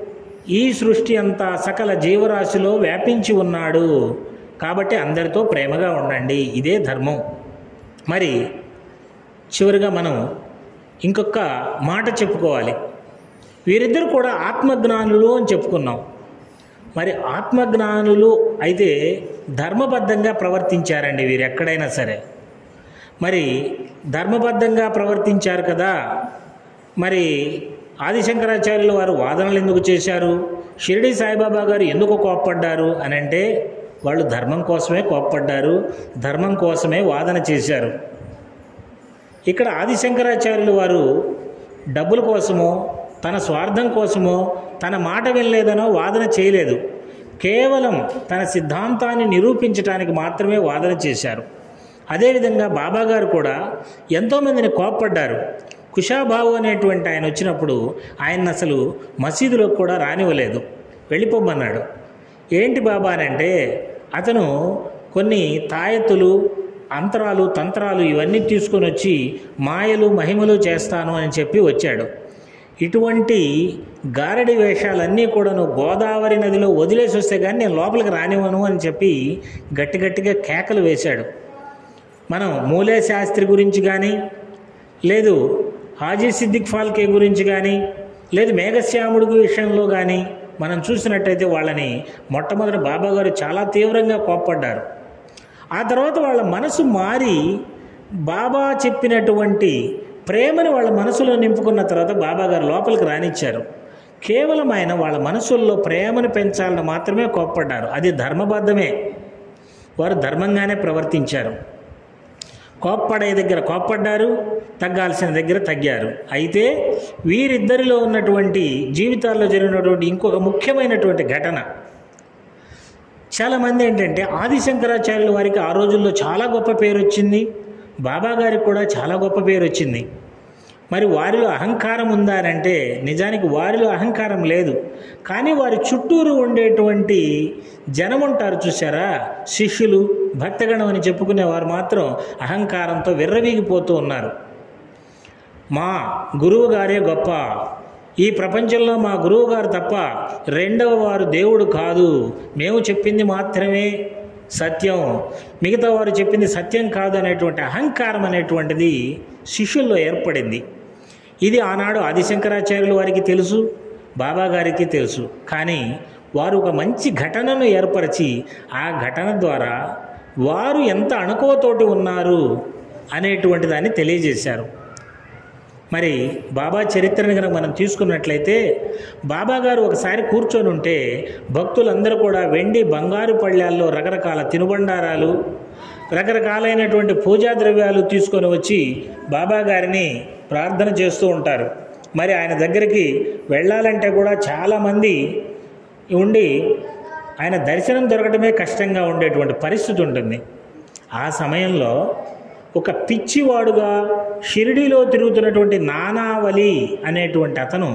ఈ సృష్టి అంతా సకల జీవరాశిలో వ్యాపించి ఉన్నాడు కాబట్టి అందరితో ప్రేమగా ఉండండి ఇదే ధర్మం మరి చివరిగా మనం ఇంకొక మాట చెప్పుకోవాలి వీరిద్దరు కూడా ఆత్మజ్ఞానులు అని చెప్పుకున్నాం మరి ఆత్మజ్ఞానులు అయితే ధర్మబద్ధంగా ప్రవర్తించారండి వీరు ఎక్కడైనా సరే మరి ధర్మబద్ధంగా ప్రవర్తించారు కదా మరి ఆదిశంకరాచార్యులు వారు వాదనలు ఎందుకు చేశారు షిరిడి సాయిబాబా గారు ఎందుకు కోప్పడ్డారు అని అంటే వాళ్ళు ధర్మం కోసమే కోప్పడ్డారు ధర్మం కోసమే వాదన చేశారు ఇక్కడ ఆదిశంకరాచార్యులు వారు డబ్బుల కోసమో తన స్వార్థం కోసమో తన మాట వినలేదనో వాదన చేయలేదు కేవలం తన సిద్ధాంతాన్ని నిరూపించడానికి మాత్రమే వాదన చేశారు అదేవిధంగా బాబా గారు కూడా ఎంతోమందిని కోప్పడ్డారు కుషాబాబు అనేటువంటి ఆయన వచ్చినప్పుడు ఆయన అసలు మసీదులోకి కూడా రానివ్వలేదు వెళ్ళిపోమన్నాడు ఏంటి బాబా అని అంటే అతను కొన్ని తాయెత్తులు అంతరాలు తంత్రాలు ఇవన్నీ తీసుకొని వచ్చి మాయలు మహిమలు చేస్తాను అని చెప్పి వచ్చాడు ఇటువంటి గారడి వేషాలన్నీ కూడాను గోదావరి నదిలో వదిలేసి వస్తే కానీ నేను లోపలికి రానివ్వను అని చెప్పి గట్టి గట్టిగా కేకలు వేశాడు మనం మూలే శాస్త్రి గురించి కానీ లేదు హాజీ సిద్దిక్ ఫాల్కే గురించి కానీ లేదు మేఘశ్యాముడి విషయంలో కానీ మనం చూసినట్టయితే వాళ్ళని మొట్టమొదటి బాబా గారు చాలా తీవ్రంగా కోప్పడ్డారు ఆ తర్వాత వాళ్ళ మనసు మారి బాబా చెప్పినటువంటి ప్రేమని వాళ్ళ మనసులో నింపుకున్న తర్వాత బాబా గారు లోపలికి రానిచ్చారు కేవలం ఆయన వాళ్ళ మనసుల్లో ప్రేమను పెంచాలని మాత్రమే కోప్పడ్డారు అది ధర్మబద్ధమే వారు ధర్మంగానే ప్రవర్తించారు కోప్పడే దగ్గర కోప్పడ్డారు తగ్గాల్సిన దగ్గర తగ్గారు అయితే వీరిద్దరిలో ఉన్నటువంటి జీవితాల్లో జరిగినటువంటి ఇంకొక ముఖ్యమైనటువంటి ఘటన చాలామంది ఏంటంటే ఆదిశంకరాచార్యుల వారికి ఆ రోజుల్లో చాలా గొప్ప పేరు వచ్చింది బాబా గారికి కూడా చాలా గొప్ప పేరు వచ్చింది మరి వారిలో అహంకారం ఉందా అని అంటే నిజానికి వారిలో అహంకారం లేదు కానీ వారి చుట్టూరు ఉండేటువంటి జనం ఉంటారు చూసారా శిష్యులు భక్తగణం అని చెప్పుకునేవారు మాత్రం అహంకారంతో విర్రవీగిపోతూ ఉన్నారు మా గురువు గారే గొప్ప ఈ ప్రపంచంలో మా గురువు గారు తప్ప రెండవ వారు దేవుడు కాదు మేము చెప్పింది మాత్రమే సత్యం మిగతా వారు చెప్పింది సత్యం కాదు అనేటువంటి అహంకారం అనేటువంటిది శిష్యుల్లో ఏర్పడింది ఇది ఆనాడు ఆదిశంకరాచార్యుల వారికి తెలుసు బాబా గారికి తెలుసు కానీ వారు ఒక మంచి ఘటనను ఏర్పరిచి ఆ ఘటన ద్వారా వారు ఎంత అణుకువతోటి ఉన్నారు అనేటువంటి దాన్ని తెలియజేశారు మరి బాబా చరిత్రను కనుక మనం తీసుకున్నట్లయితే బాబా గారు ఒకసారి కూర్చొని ఉంటే భక్తులందరూ కూడా వెండి బంగారు పళ్ళాల్లో రకరకాల తినుబండారాలు రకరకాలైనటువంటి పూజా ద్రవ్యాలు తీసుకొని వచ్చి బాబా గారిని ప్రార్థన చేస్తూ ఉంటారు మరి ఆయన దగ్గరికి వెళ్ళాలంటే కూడా చాలామంది ఉండి ఆయన దర్శనం దొరకడమే కష్టంగా ఉండేటువంటి పరిస్థితి ఉంటుంది ఆ సమయంలో ఒక పిచ్చివాడుగా షిరిడీలో తిరుగుతున్నటువంటి నానావలి అనేటువంటి అతను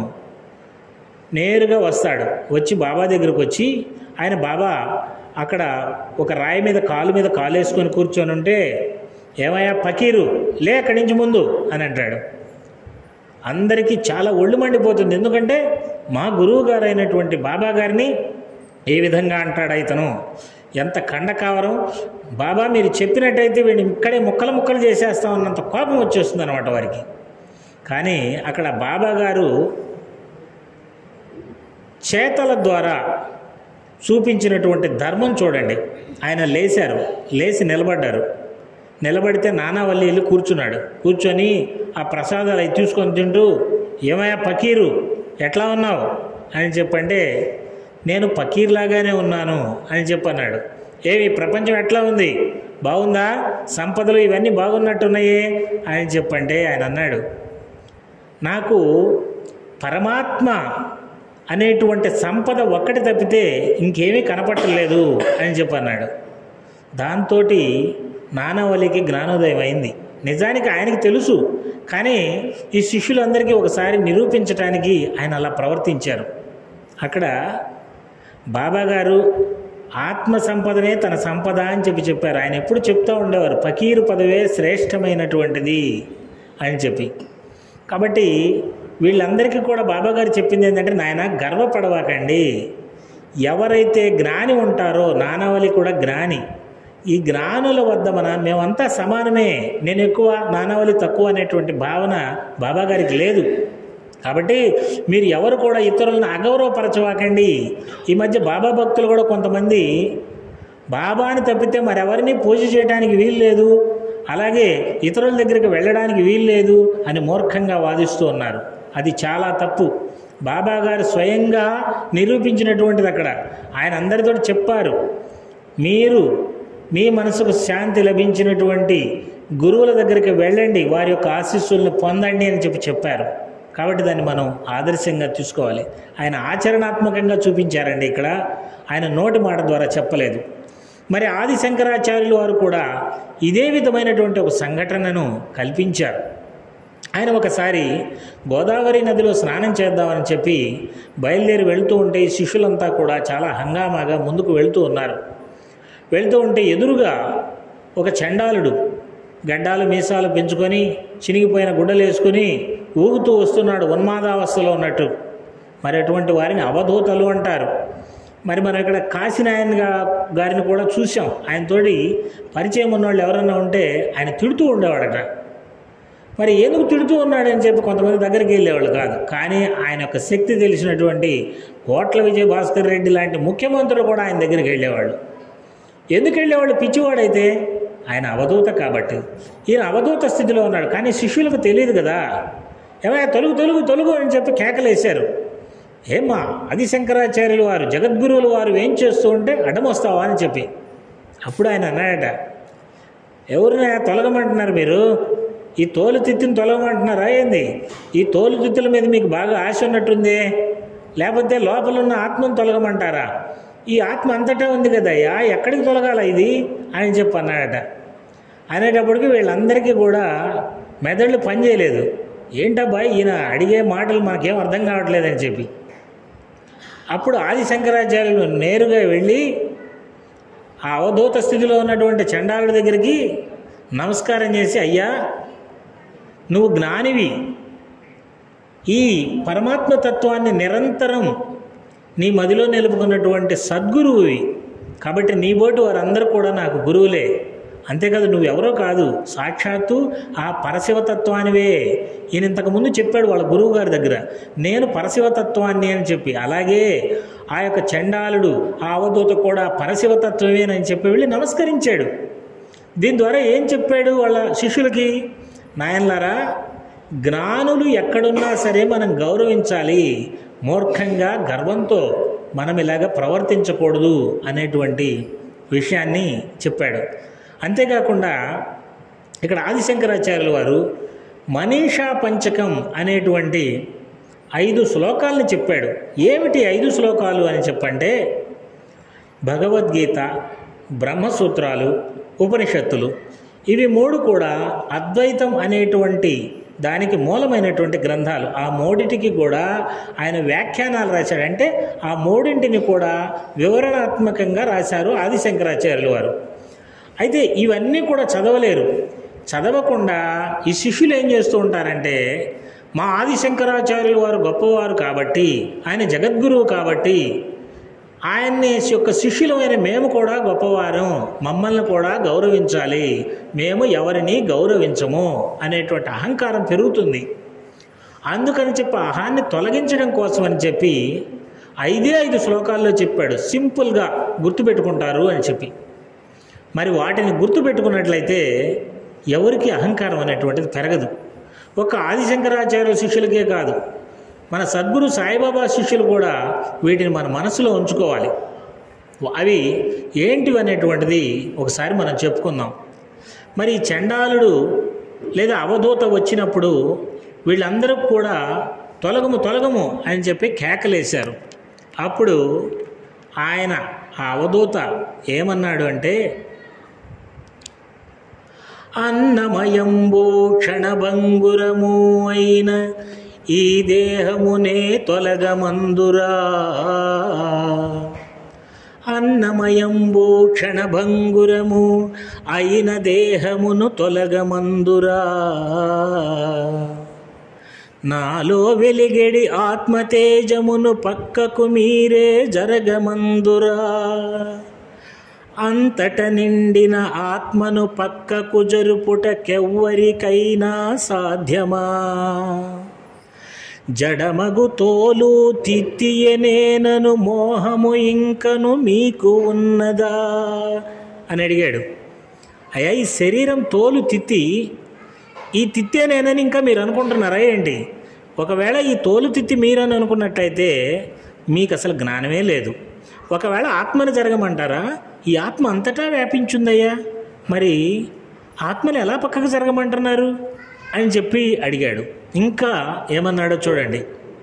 నేరుగా వస్తాడు వచ్చి బాబా దగ్గరకు వచ్చి ఆయన బాబా అక్కడ ఒక రాయి మీద కాలు మీద కాలు వేసుకొని కూర్చొని ఉంటే ఏమయ్యా పకీరు లే అక్కడి నుంచి ముందు అని అంటాడు అందరికీ చాలా ఒళ్ళు మండిపోతుంది ఎందుకంటే మా గురువు గారు అయినటువంటి బాబా గారిని ఏ విధంగా అంటాడు ఇతను ఎంత కండకావరం బాబా మీరు చెప్పినట్టయితే వీడిని ఇక్కడే ముక్కలు ముక్కలు చేసేస్తాం అన్నంత కోపం వచ్చేస్తుంది అనమాట వారికి కానీ అక్కడ బాబా గారు చేతల ద్వారా చూపించినటువంటి ధర్మం చూడండి ఆయన లేచారు లేచి నిలబడ్డారు నిలబడితే నానావల్లి వెళ్ళి కూర్చున్నాడు కూర్చొని ఆ ప్రసాదాలు అవి తీసుకొని తింటూ ఏమయ్యా పకీరు ఎట్లా ఉన్నావు అని చెప్పంటే నేను పకీర్లాగానే ఉన్నాను అని చెప్పన్నాడు ఏమి ప్రపంచం ఎట్లా ఉంది బాగుందా సంపదలు ఇవన్నీ బాగున్నట్టున్నాయే అని చెప్పంటే ఆయన అన్నాడు నాకు పరమాత్మ అనేటువంటి సంపద ఒక్కటి తప్పితే ఇంకేమీ కనపట్టలేదు అని చెప్పన్నాడు దాంతో నానవలికి జ్ఞానోదయం అయింది నిజానికి ఆయనకి తెలుసు కానీ ఈ శిష్యులందరికీ ఒకసారి నిరూపించడానికి ఆయన అలా ప్రవర్తించారు అక్కడ బాబా గారు ఆత్మ సంపదనే తన సంపద అని చెప్పి చెప్పారు ఆయన ఎప్పుడు చెప్తూ ఉండేవారు ఫకీరు పదవే శ్రేష్టమైనటువంటిది అని చెప్పి కాబట్టి వీళ్ళందరికీ కూడా బాబా గారు చెప్పింది ఏంటంటే నాయన గర్వపడవాకండి ఎవరైతే జ్ఞాని ఉంటారో నానావళి కూడా జ్ఞాని ఈ జ్ఞానుల వద్ద మన మేమంతా సమానమే నేను ఎక్కువ నానావళి తక్కువ అనేటువంటి భావన బాబా గారికి లేదు కాబట్టి మీరు ఎవరు కూడా ఇతరులను అగౌరవపరచవాకండి ఈ మధ్య బాబా భక్తులు కూడా కొంతమంది బాబాని తప్పితే మరెవరిని పూజ చేయడానికి వీలు లేదు అలాగే ఇతరుల దగ్గరికి వెళ్ళడానికి వీలు లేదు అని మూర్ఖంగా వాదిస్తూ ఉన్నారు అది చాలా తప్పు బాబా గారు స్వయంగా నిరూపించినటువంటిది అక్కడ ఆయన అందరితో చెప్పారు మీరు మీ మనసుకు శాంతి లభించినటువంటి గురువుల దగ్గరికి వెళ్ళండి వారి యొక్క ఆశీస్సులను పొందండి అని చెప్పి చెప్పారు కాబట్టి దాన్ని మనం ఆదర్శంగా తీసుకోవాలి ఆయన ఆచరణాత్మకంగా చూపించారండి ఇక్కడ ఆయన నోటి మాట ద్వారా చెప్పలేదు మరి ఆది శంకరాచార్యులు వారు కూడా ఇదే విధమైనటువంటి ఒక సంఘటనను కల్పించారు ఆయన ఒకసారి గోదావరి నదిలో స్నానం చేద్దామని చెప్పి బయలుదేరి వెళ్తూ ఉంటే ఈ శిష్యులంతా కూడా చాలా హంగామాగా ముందుకు వెళ్తూ ఉన్నారు వెళ్తూ ఉంటే ఎదురుగా ఒక చండాలుడు గడ్డాలు మీసాలు పెంచుకొని చినిగిపోయిన గుడ్డలు వేసుకుని ఊగుతూ వస్తున్నాడు ఉన్మాదావస్థలో ఉన్నట్టు మరి అటువంటి వారిని అవధూతలు అంటారు మరి మనం ఇక్కడ కాశీనాయన్ గా- గారిని కూడా చూసాం ఆయనతోటి పరిచయం ఉన్నవాళ్ళు ఎవరన్నా ఉంటే ఆయన తిడుతూ ఉండేవాడట మరి ఎందుకు తిడుతూ ఉన్నాడని చెప్పి కొంతమంది దగ్గరికి వెళ్ళేవాళ్ళు కాదు కానీ ఆయన యొక్క శక్తి తెలిసినటువంటి కోట్ల విజయ భాస్కర్ రెడ్డి లాంటి ముఖ్యమంత్రులు కూడా ఆయన దగ్గరికి వెళ్ళేవాళ్ళు ఎందుకు వెళ్ళేవాళ్ళు పిచ్చివాడైతే ఆయన అవధూత కాబట్టి ఈయన అవధూత స్థితిలో ఉన్నాడు కానీ శిష్యులకు తెలియదు కదా ఏమయ్య తొలుగు తొలుగు తొలుగు అని చెప్పి కేకలేశారు ఏమ్మా అది శంకరాచార్యులు వారు జగద్గురువులు వారు ఏం చేస్తూ ఉంటే అడ్డమొస్తావా అని చెప్పి అప్పుడు ఆయన అన్నాడట ఎవరిని తొలగమంటున్నారు మీరు ఈ తోలు తిత్తిని తొలగమంటున్నారా ఏంది ఈ తోలు తిత్తుల మీద మీకు బాగా ఆశ ఉన్నట్టుంది లేకపోతే లోపల ఉన్న ఆత్మను తొలగమంటారా ఈ ఆత్మ అంతటా ఉంది కదయ్యా ఎక్కడికి తొలగాల ఇది అని చెప్పి అన్నాడట అనేటప్పటికి వీళ్ళందరికీ కూడా మెదళ్ళు పనిచేయలేదు ఏంటబ్బా ఈయన అడిగే మాటలు మనకేం అర్థం కావట్లేదని చెప్పి అప్పుడు ఆది శంకరాచార్యులు నేరుగా వెళ్ళి ఆ అవధూత స్థితిలో ఉన్నటువంటి చండాలుడి దగ్గరికి నమస్కారం చేసి అయ్యా నువ్వు జ్ఞానివి ఈ పరమాత్మ తత్వాన్ని నిరంతరం నీ మదిలో నిలుపుకున్నటువంటి సద్గురువువి కాబట్టి నీ బోటి వారందరూ కూడా నాకు గురువులే అంతేకాదు నువ్వెవరో కాదు సాక్షాత్తు ఆ పరశివతత్వానివే ఈయన ఇంతకుముందు చెప్పాడు వాళ్ళ గురువు గారి దగ్గర నేను పరశివతత్వాన్ని అని చెప్పి అలాగే ఆ యొక్క చండాలుడు ఆ అవధూత కూడా పరశివతత్వమేనని చెప్పి వెళ్ళి నమస్కరించాడు దీని ద్వారా ఏం చెప్పాడు వాళ్ళ శిష్యులకి నాయనలారా జ్ఞానులు ఎక్కడున్నా సరే మనం గౌరవించాలి మూర్ఖంగా గర్వంతో మనం ఇలాగ ప్రవర్తించకూడదు అనేటువంటి విషయాన్ని చెప్పాడు అంతేకాకుండా ఇక్కడ ఆదిశంకరాచార్యుల వారు మనీషా పంచకం అనేటువంటి ఐదు శ్లోకాలను చెప్పాడు ఏమిటి ఐదు శ్లోకాలు అని చెప్పంటే భగవద్గీత బ్రహ్మసూత్రాలు ఉపనిషత్తులు ఇవి మూడు కూడా అద్వైతం అనేటువంటి దానికి మూలమైనటువంటి గ్రంథాలు ఆ మూడిటికి కూడా ఆయన వ్యాఖ్యానాలు రాశాడు అంటే ఆ మూడింటిని కూడా వివరణాత్మకంగా రాశారు ఆదిశంకరాచార్యులు వారు అయితే ఇవన్నీ కూడా చదవలేరు చదవకుండా ఈ శిష్యులు ఏం చేస్తూ ఉంటారంటే మా ఆదిశంకరాచార్యులు వారు గొప్పవారు కాబట్టి ఆయన జగద్గురువు కాబట్టి ఆయన్ని యొక్క శిష్యులమైన మేము కూడా గొప్పవారం మమ్మల్ని కూడా గౌరవించాలి మేము ఎవరిని గౌరవించము అనేటువంటి అహంకారం పెరుగుతుంది అందుకని చెప్పి అహాన్ని తొలగించడం కోసం అని చెప్పి ఐదే ఐదు శ్లోకాల్లో చెప్పాడు సింపుల్గా గుర్తుపెట్టుకుంటారు అని చెప్పి మరి వాటిని గుర్తుపెట్టుకున్నట్లయితే ఎవరికి అహంకారం అనేటువంటిది పెరగదు ఒక ఆదిశంకరాచార్య శిష్యులకే కాదు మన సద్గురు సాయిబాబా శిష్యులు కూడా వీటిని మన మనసులో ఉంచుకోవాలి అవి ఏంటివి అనేటువంటిది ఒకసారి మనం చెప్పుకుందాం మరి ఈ చండాలుడు లేదా అవధూత వచ్చినప్పుడు వీళ్ళందరూ కూడా తొలగము తొలగము అని చెప్పి కేకలేశారు అప్పుడు ఆయన ఆ అవధూత ఏమన్నాడు అంటే అన్నమయంబో క్షణభంగురము అయిన ఈ దేహమునే తొలగమందురా అన్నమయంబో క్షణభంగురము అయిన దేహమును తొలగమందురా నాలో వెలిగెడి ఆత్మతేజమును పక్కకు మీరే జరగమందురా అంతట నిండిన ఆత్మను పక్కకు జరుపుటకెవ్వరికైనా సాధ్యమా జడమగు తోలు తిత్తియనేనను మోహము ఇంకను మీకు ఉన్నదా అని అడిగాడు అయ్యా ఈ శరీరం తోలు తిత్తి ఈ తిత్తేనేనని ఇంకా మీరు అనుకుంటున్నారా ఏంటి ఒకవేళ ఈ తోలు తిత్తి మీరని అనుకున్నట్టయితే మీకు అసలు జ్ఞానమే లేదు ఒకవేళ ఆత్మను జరగమంటారా ఈ ఆత్మ అంతటా వ్యాపించుందయ్యా మరి ఆత్మను ఎలా పక్కకు జరగమంటున్నారు అని చెప్పి అడిగాడు ఇంకా ఏమన్నాడో చూడండి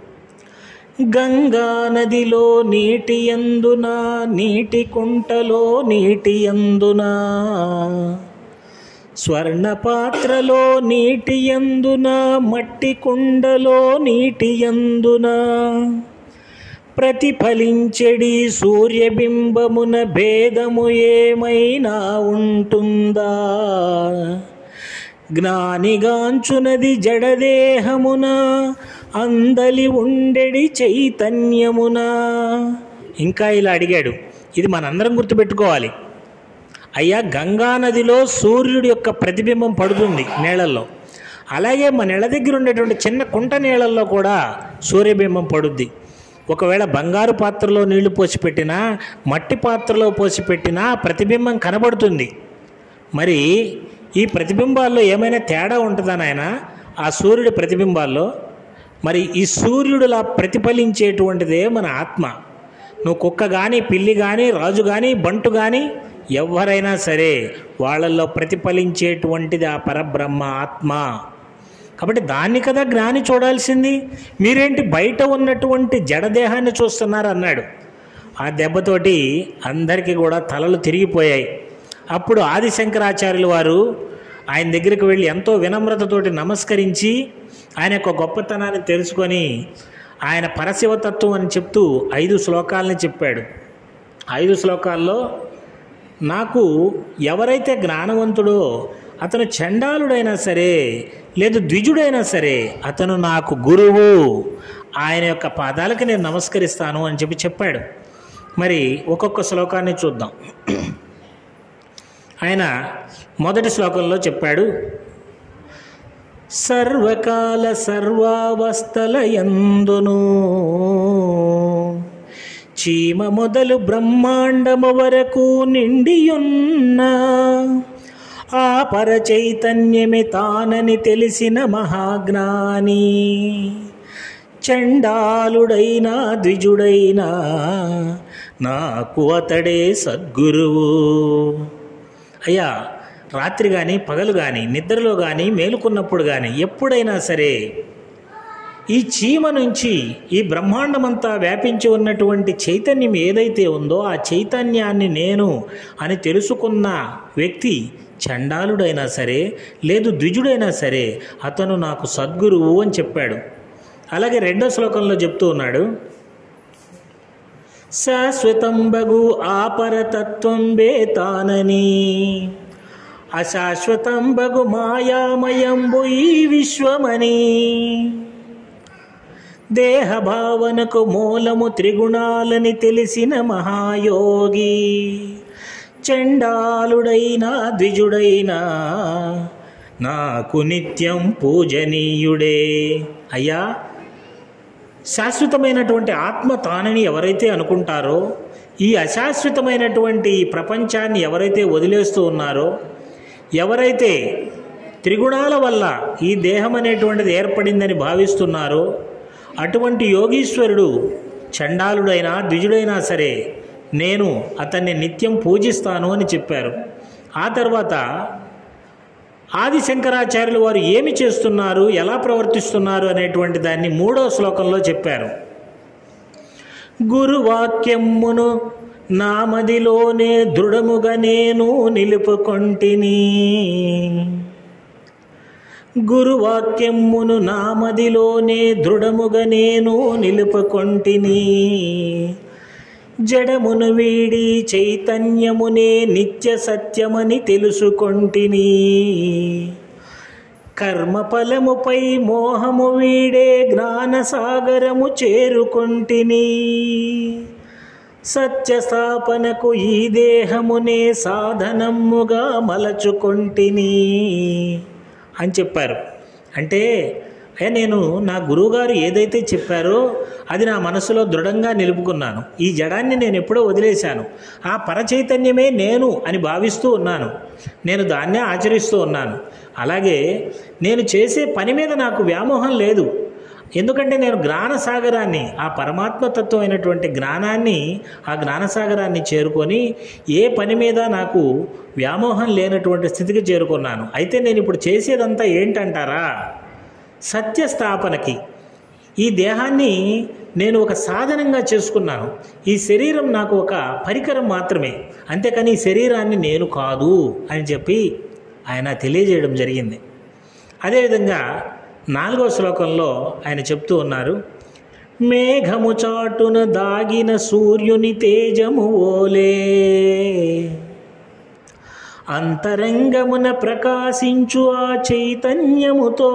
గంగా నదిలో నీటి ఎందున నీటి కుంటలో నీటి ఎందున స్వర్ణ పాత్రలో నీటి ఎందున మట్టి కుండలో నీటి ఎందున ప్రతిఫలించెడి సూర్యబింబమున భేదము ఏమైనా ఉంటుందా జ్ఞానిగాంచునది జడదేహమున అందలి ఉండెడి చైతన్యమున ఇంకా ఇలా అడిగాడు ఇది మనందరం గుర్తుపెట్టుకోవాలి అయ్యా గంగా నదిలో సూర్యుడి యొక్క ప్రతిబింబం పడుతుంది నీళ్ళల్లో అలాగే మన నెల దగ్గర ఉండేటువంటి చిన్న కుంట నీళ్ళల్లో కూడా సూర్యబింబం పడుద్ది ఒకవేళ బంగారు పాత్రలో నీళ్లు పోసి పెట్టినా మట్టి పాత్రలో పోసి పెట్టినా ప్రతిబింబం కనబడుతుంది మరి ఈ ప్రతిబింబాల్లో ఏమైనా తేడా ఉంటుందా నాయన ఆ సూర్యుడి ప్రతిబింబాల్లో మరి ఈ సూర్యుడులా ప్రతిఫలించేటువంటిదే మన ఆత్మ నువ్వు కుక్క కానీ పిల్లి కానీ రాజు కానీ బంటు కానీ ఎవరైనా సరే వాళ్ళల్లో ప్రతిఫలించేటువంటిది ఆ పరబ్రహ్మ ఆత్మ కాబట్టి దాన్ని కదా జ్ఞాని చూడాల్సింది మీరేంటి బయట ఉన్నటువంటి జడదేహాన్ని చూస్తున్నారు అన్నాడు ఆ దెబ్బతోటి అందరికీ కూడా తలలు తిరిగిపోయాయి అప్పుడు ఆదిశంకరాచార్యులు వారు ఆయన దగ్గరికి వెళ్ళి ఎంతో వినమ్రతతోటి నమస్కరించి ఆయన యొక్క గొప్పతనాన్ని తెలుసుకొని ఆయన పరశివతత్వం అని చెప్తూ ఐదు శ్లోకాలని చెప్పాడు ఐదు శ్లోకాల్లో నాకు ఎవరైతే జ్ఞానవంతుడో అతను చండాలుడైనా సరే లేదు ద్విజుడైనా సరే అతను నాకు గురువు ఆయన యొక్క పాదాలకి నేను నమస్కరిస్తాను అని చెప్పి చెప్పాడు మరి ఒక్కొక్క శ్లోకాన్ని చూద్దాం ఆయన మొదటి శ్లోకంలో చెప్పాడు సర్వకాల సర్వావస్థల ఎందును చీమ మొదలు బ్రహ్మాండము వరకు నిండియున్న ఆ పర చైతన్యమే తానని తెలిసిన మహాజ్ఞాని చండాలుడైనా ద్విజుడైనా నాకు అతడే సద్గురువు అయ్యా రాత్రి కానీ పగలు కానీ నిద్రలో కానీ మేలుకున్నప్పుడు కానీ ఎప్పుడైనా సరే ఈ చీమ నుంచి ఈ బ్రహ్మాండమంతా వ్యాపించి ఉన్నటువంటి చైతన్యం ఏదైతే ఉందో ఆ చైతన్యాన్ని నేను అని తెలుసుకున్న వ్యక్తి చండాలుడైనా సరే లేదు ద్విజుడైనా సరే అతను నాకు సద్గురువు అని చెప్పాడు అలాగే రెండో శ్లోకంలో చెప్తూ ఉన్నాడు శాశ్వతంబగు ఆపరతత్వం బేతానని అశాశ్వతంబగు మాయామయంబు ఈ విశ్వమని దేహ భావనకు మూలము త్రిగుణాలని తెలిసిన మహాయోగి చండాలుడైనా ద్విజుడైనా నాకు నిత్యం పూజనీయుడే అయ్యా శాశ్వతమైనటువంటి ఆత్మ తానని ఎవరైతే అనుకుంటారో ఈ అశాశ్వతమైనటువంటి ఈ ప్రపంచాన్ని ఎవరైతే వదిలేస్తూ ఉన్నారో ఎవరైతే త్రిగుణాల వల్ల ఈ దేహం అనేటువంటిది ఏర్పడిందని భావిస్తున్నారో అటువంటి యోగీశ్వరుడు చండాలుడైనా ద్విజుడైనా సరే నేను అతన్ని నిత్యం పూజిస్తాను అని చెప్పారు ఆ తర్వాత ఆది శంకరాచార్యులు వారు ఏమి చేస్తున్నారు ఎలా ప్రవర్తిస్తున్నారు అనేటువంటి దాన్ని మూడో శ్లోకంలో చెప్పారు గురువాక్యమును నామదిలోనే దృఢముగా నేను నిలుపుకొంటిని గురువాక్యమును నామదిలోనే దృఢముగా నేను నిలుపుకొంటిని జడమును వీడి చైతన్యమునే నిత్య సత్యమని తెలుసుకొంటిని కర్మఫలముపై మోహము వీడే జ్ఞానసాగరము చేరుకొంటిని సత్యస్థాపనకు ఈ దేహమునే సాధనముగా మలచుకొంటిని అని చెప్పారు అంటే అయ్యా నేను నా గురువుగారు ఏదైతే చెప్పారో అది నా మనసులో దృఢంగా నిలుపుకున్నాను ఈ జడాన్ని నేను ఎప్పుడో వదిలేశాను ఆ పరచైతన్యమే నేను అని భావిస్తూ ఉన్నాను నేను దాన్నే ఆచరిస్తూ ఉన్నాను అలాగే నేను చేసే పని మీద నాకు వ్యామోహం లేదు ఎందుకంటే నేను జ్ఞానసాగరాన్ని ఆ పరమాత్మతత్వం అయినటువంటి జ్ఞానాన్ని ఆ జ్ఞానసాగరాన్ని చేరుకొని ఏ పని మీద నాకు వ్యామోహం లేనటువంటి స్థితికి చేరుకున్నాను అయితే నేను ఇప్పుడు చేసేదంతా ఏంటంటారా సత్యస్థాపనకి ఈ దేహాన్ని నేను ఒక సాధనంగా చేసుకున్నాను ఈ శరీరం నాకు ఒక పరికరం మాత్రమే అంతేకాని ఈ శరీరాన్ని నేను కాదు అని చెప్పి ఆయన తెలియజేయడం జరిగింది అదేవిధంగా నాలుగో శ్లోకంలో ఆయన చెప్తూ ఉన్నారు మేఘము చాటున దాగిన సూర్యుని తేజము ఓలే అంతరంగమున ప్రకాశించు ఆ చైతన్యముతో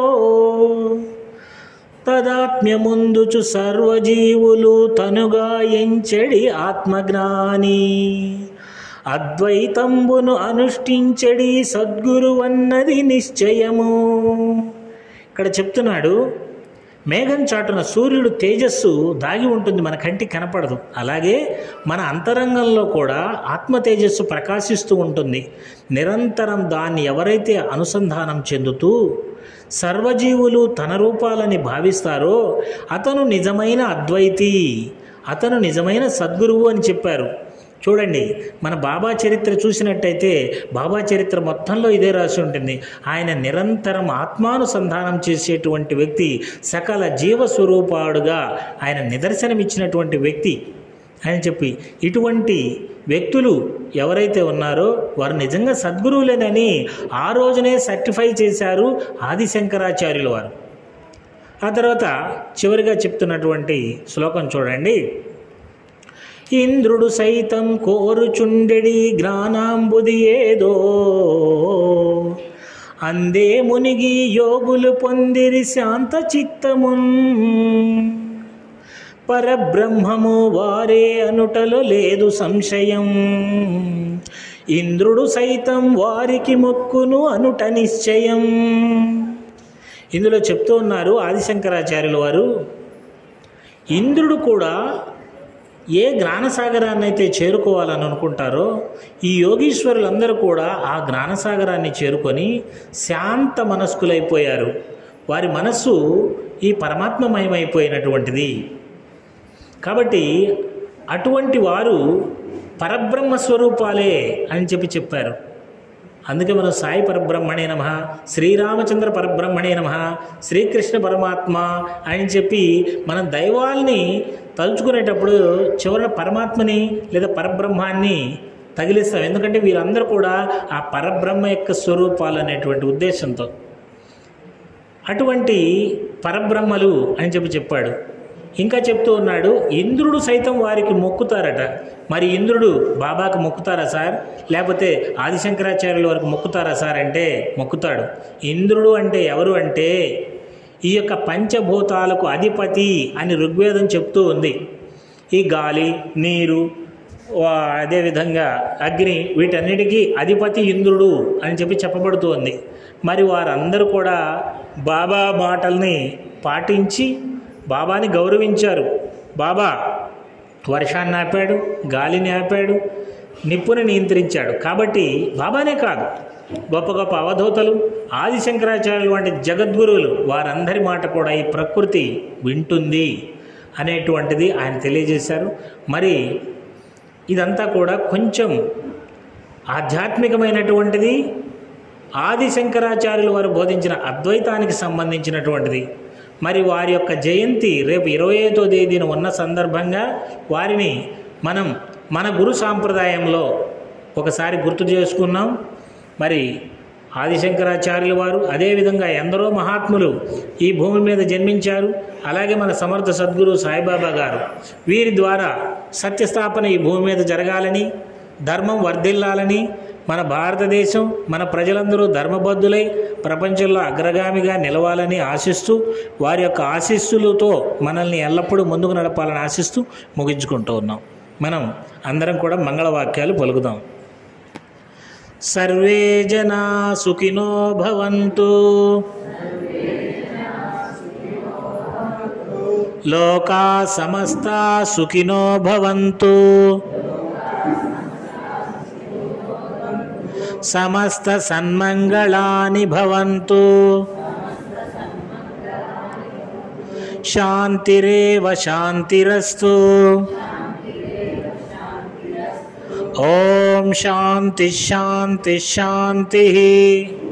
తదాత్మ్యముందుచు సర్వజీవులు తనుగా ఎంచెడి ఆత్మజ్ఞాని అద్వైతంబును అనుష్ఠించడి సద్గురువన్నది నిశ్చయము ఇక్కడ చెప్తున్నాడు మేఘం చాటున సూర్యుడు తేజస్సు దాగి ఉంటుంది మన కంటికి కనపడదు అలాగే మన అంతరంగంలో కూడా ఆత్మ తేజస్సు ప్రకాశిస్తూ ఉంటుంది నిరంతరం దాన్ని ఎవరైతే అనుసంధానం చెందుతూ సర్వజీవులు తన రూపాలని భావిస్తారో అతను నిజమైన అద్వైతి అతను నిజమైన సద్గురువు అని చెప్పారు చూడండి మన బాబా చరిత్ర చూసినట్టయితే బాబా చరిత్ర మొత్తంలో ఇదే రాసి ఉంటుంది ఆయన నిరంతరం ఆత్మానుసంధానం చేసేటువంటి వ్యక్తి సకల జీవస్వరూపాడుగా ఆయన నిదర్శనమిచ్చినటువంటి వ్యక్తి అని చెప్పి ఇటువంటి వ్యక్తులు ఎవరైతే ఉన్నారో వారు నిజంగా సద్గురువులేనని ఆ రోజునే సర్టిఫై చేశారు ఆదిశంకరాచార్యుల వారు ఆ తర్వాత చివరిగా చెప్తున్నటువంటి శ్లోకం చూడండి ఇంద్రుడు సైతం కోరుచుండెడి జ్ఞానాంబుది ఏదో అందే మునిగి యోగులు పొందిరి శాంత చిత్తమున్ పరబ్రహ్మము వారే అనుటలో లేదు సంశయం ఇంద్రుడు సైతం వారికి మొక్కును అనుట నిశ్చయం ఇందులో చెప్తూ ఉన్నారు ఆదిశంకరాచార్యుల వారు ఇంద్రుడు కూడా ఏ జ్ఞానసాగరాన్ని అయితే చేరుకోవాలని అనుకుంటారో ఈ యోగీశ్వరులందరూ కూడా ఆ జ్ఞానసాగరాన్ని చేరుకొని శాంత మనస్కులైపోయారు వారి మనస్సు ఈ పరమాత్మమయమైపోయినటువంటిది కాబట్టి అటువంటి వారు పరబ్రహ్మ స్వరూపాలే అని చెప్పి చెప్పారు అందుకే మనం సాయి పరబ్రహ్మణే నమ శ్రీరామచంద్ర పరబ్రహ్మణే నమ శ్రీకృష్ణ పరమాత్మ అని చెప్పి మనం దైవాల్ని తలుచుకునేటప్పుడు చివరిన పరమాత్మని లేదా పరబ్రహ్మాన్ని తగిలిస్తాం ఎందుకంటే వీరందరూ కూడా ఆ పరబ్రహ్మ యొక్క స్వరూపాలు అనేటువంటి ఉద్దేశంతో అటువంటి పరబ్రహ్మలు అని చెప్పి చెప్పాడు ఇంకా చెప్తూ ఉన్నాడు ఇంద్రుడు సైతం వారికి మొక్కుతారట మరి ఇంద్రుడు బాబాకి మొక్కుతారా సార్ లేకపోతే ఆదిశంకరాచార్యుల వారికి మొక్కుతారా సార్ అంటే మొక్కుతాడు ఇంద్రుడు అంటే ఎవరు అంటే ఈ యొక్క పంచభూతాలకు అధిపతి అని ఋగ్వేదం చెప్తూ ఉంది ఈ గాలి నీరు వా- అదేవిధంగా అగ్ని వీటన్నిటికీ అధిపతి ఇంద్రుడు అని చెప్పి చెప్పబడుతూ ఉంది మరి వారందరూ కూడా బాబా మాటల్ని పాటించి బాబాని గౌరవించారు బాబా వర్షాన్ని ఆపాడు గాలిని ఆపాడు నిప్పుని నియంత్రించాడు కాబట్టి బాబానే కాదు గొప్ప గొప్ప అవధూతలు ఆదిశంకరాచార్యులు వంటి జగద్గురువులు వారందరి మాట కూడా ఈ ప్రకృతి వింటుంది అనేటువంటిది ఆయన తెలియజేశారు మరి ఇదంతా కూడా కొంచెం ఆధ్యాత్మికమైనటువంటిది ఆది శంకరాచార్యులు వారు బోధించిన అద్వైతానికి సంబంధించినటువంటిది మరి వారి యొక్క జయంతి రేపు ఇరవై ఐదో తేదీన ఉన్న సందర్భంగా వారిని మనం మన గురు సాంప్రదాయంలో ఒకసారి గుర్తు చేసుకున్నాం మరి ఆదిశంకరాచార్యుల వారు అదేవిధంగా ఎందరో మహాత్ములు ఈ భూమి మీద జన్మించారు అలాగే మన సమర్థ సద్గురు సాయిబాబా గారు వీరి ద్వారా సత్యస్థాపన ఈ భూమి మీద జరగాలని ధర్మం వర్ధిల్లాలని మన భారతదేశం మన ప్రజలందరూ ధర్మబద్ధులై ప్రపంచంలో అగ్రగామిగా నిలవాలని ఆశిస్తూ వారి యొక్క ఆశీస్సులతో మనల్ని ఎల్లప్పుడూ ముందుకు నడపాలని ఆశిస్తూ ముగించుకుంటూ ఉన్నాం మనం అందరం కూడా మంగళవాక్యాలు పలుకుదాం సర్వే జనా సుఖినో భవంతు లోకా సమస్తా సుఖినో భవంతు సమస్త సన్మంగళాని భవంతు శాంతిరేవ శాంతిరస్తు ఓం శాంతి శాంతి శాంతి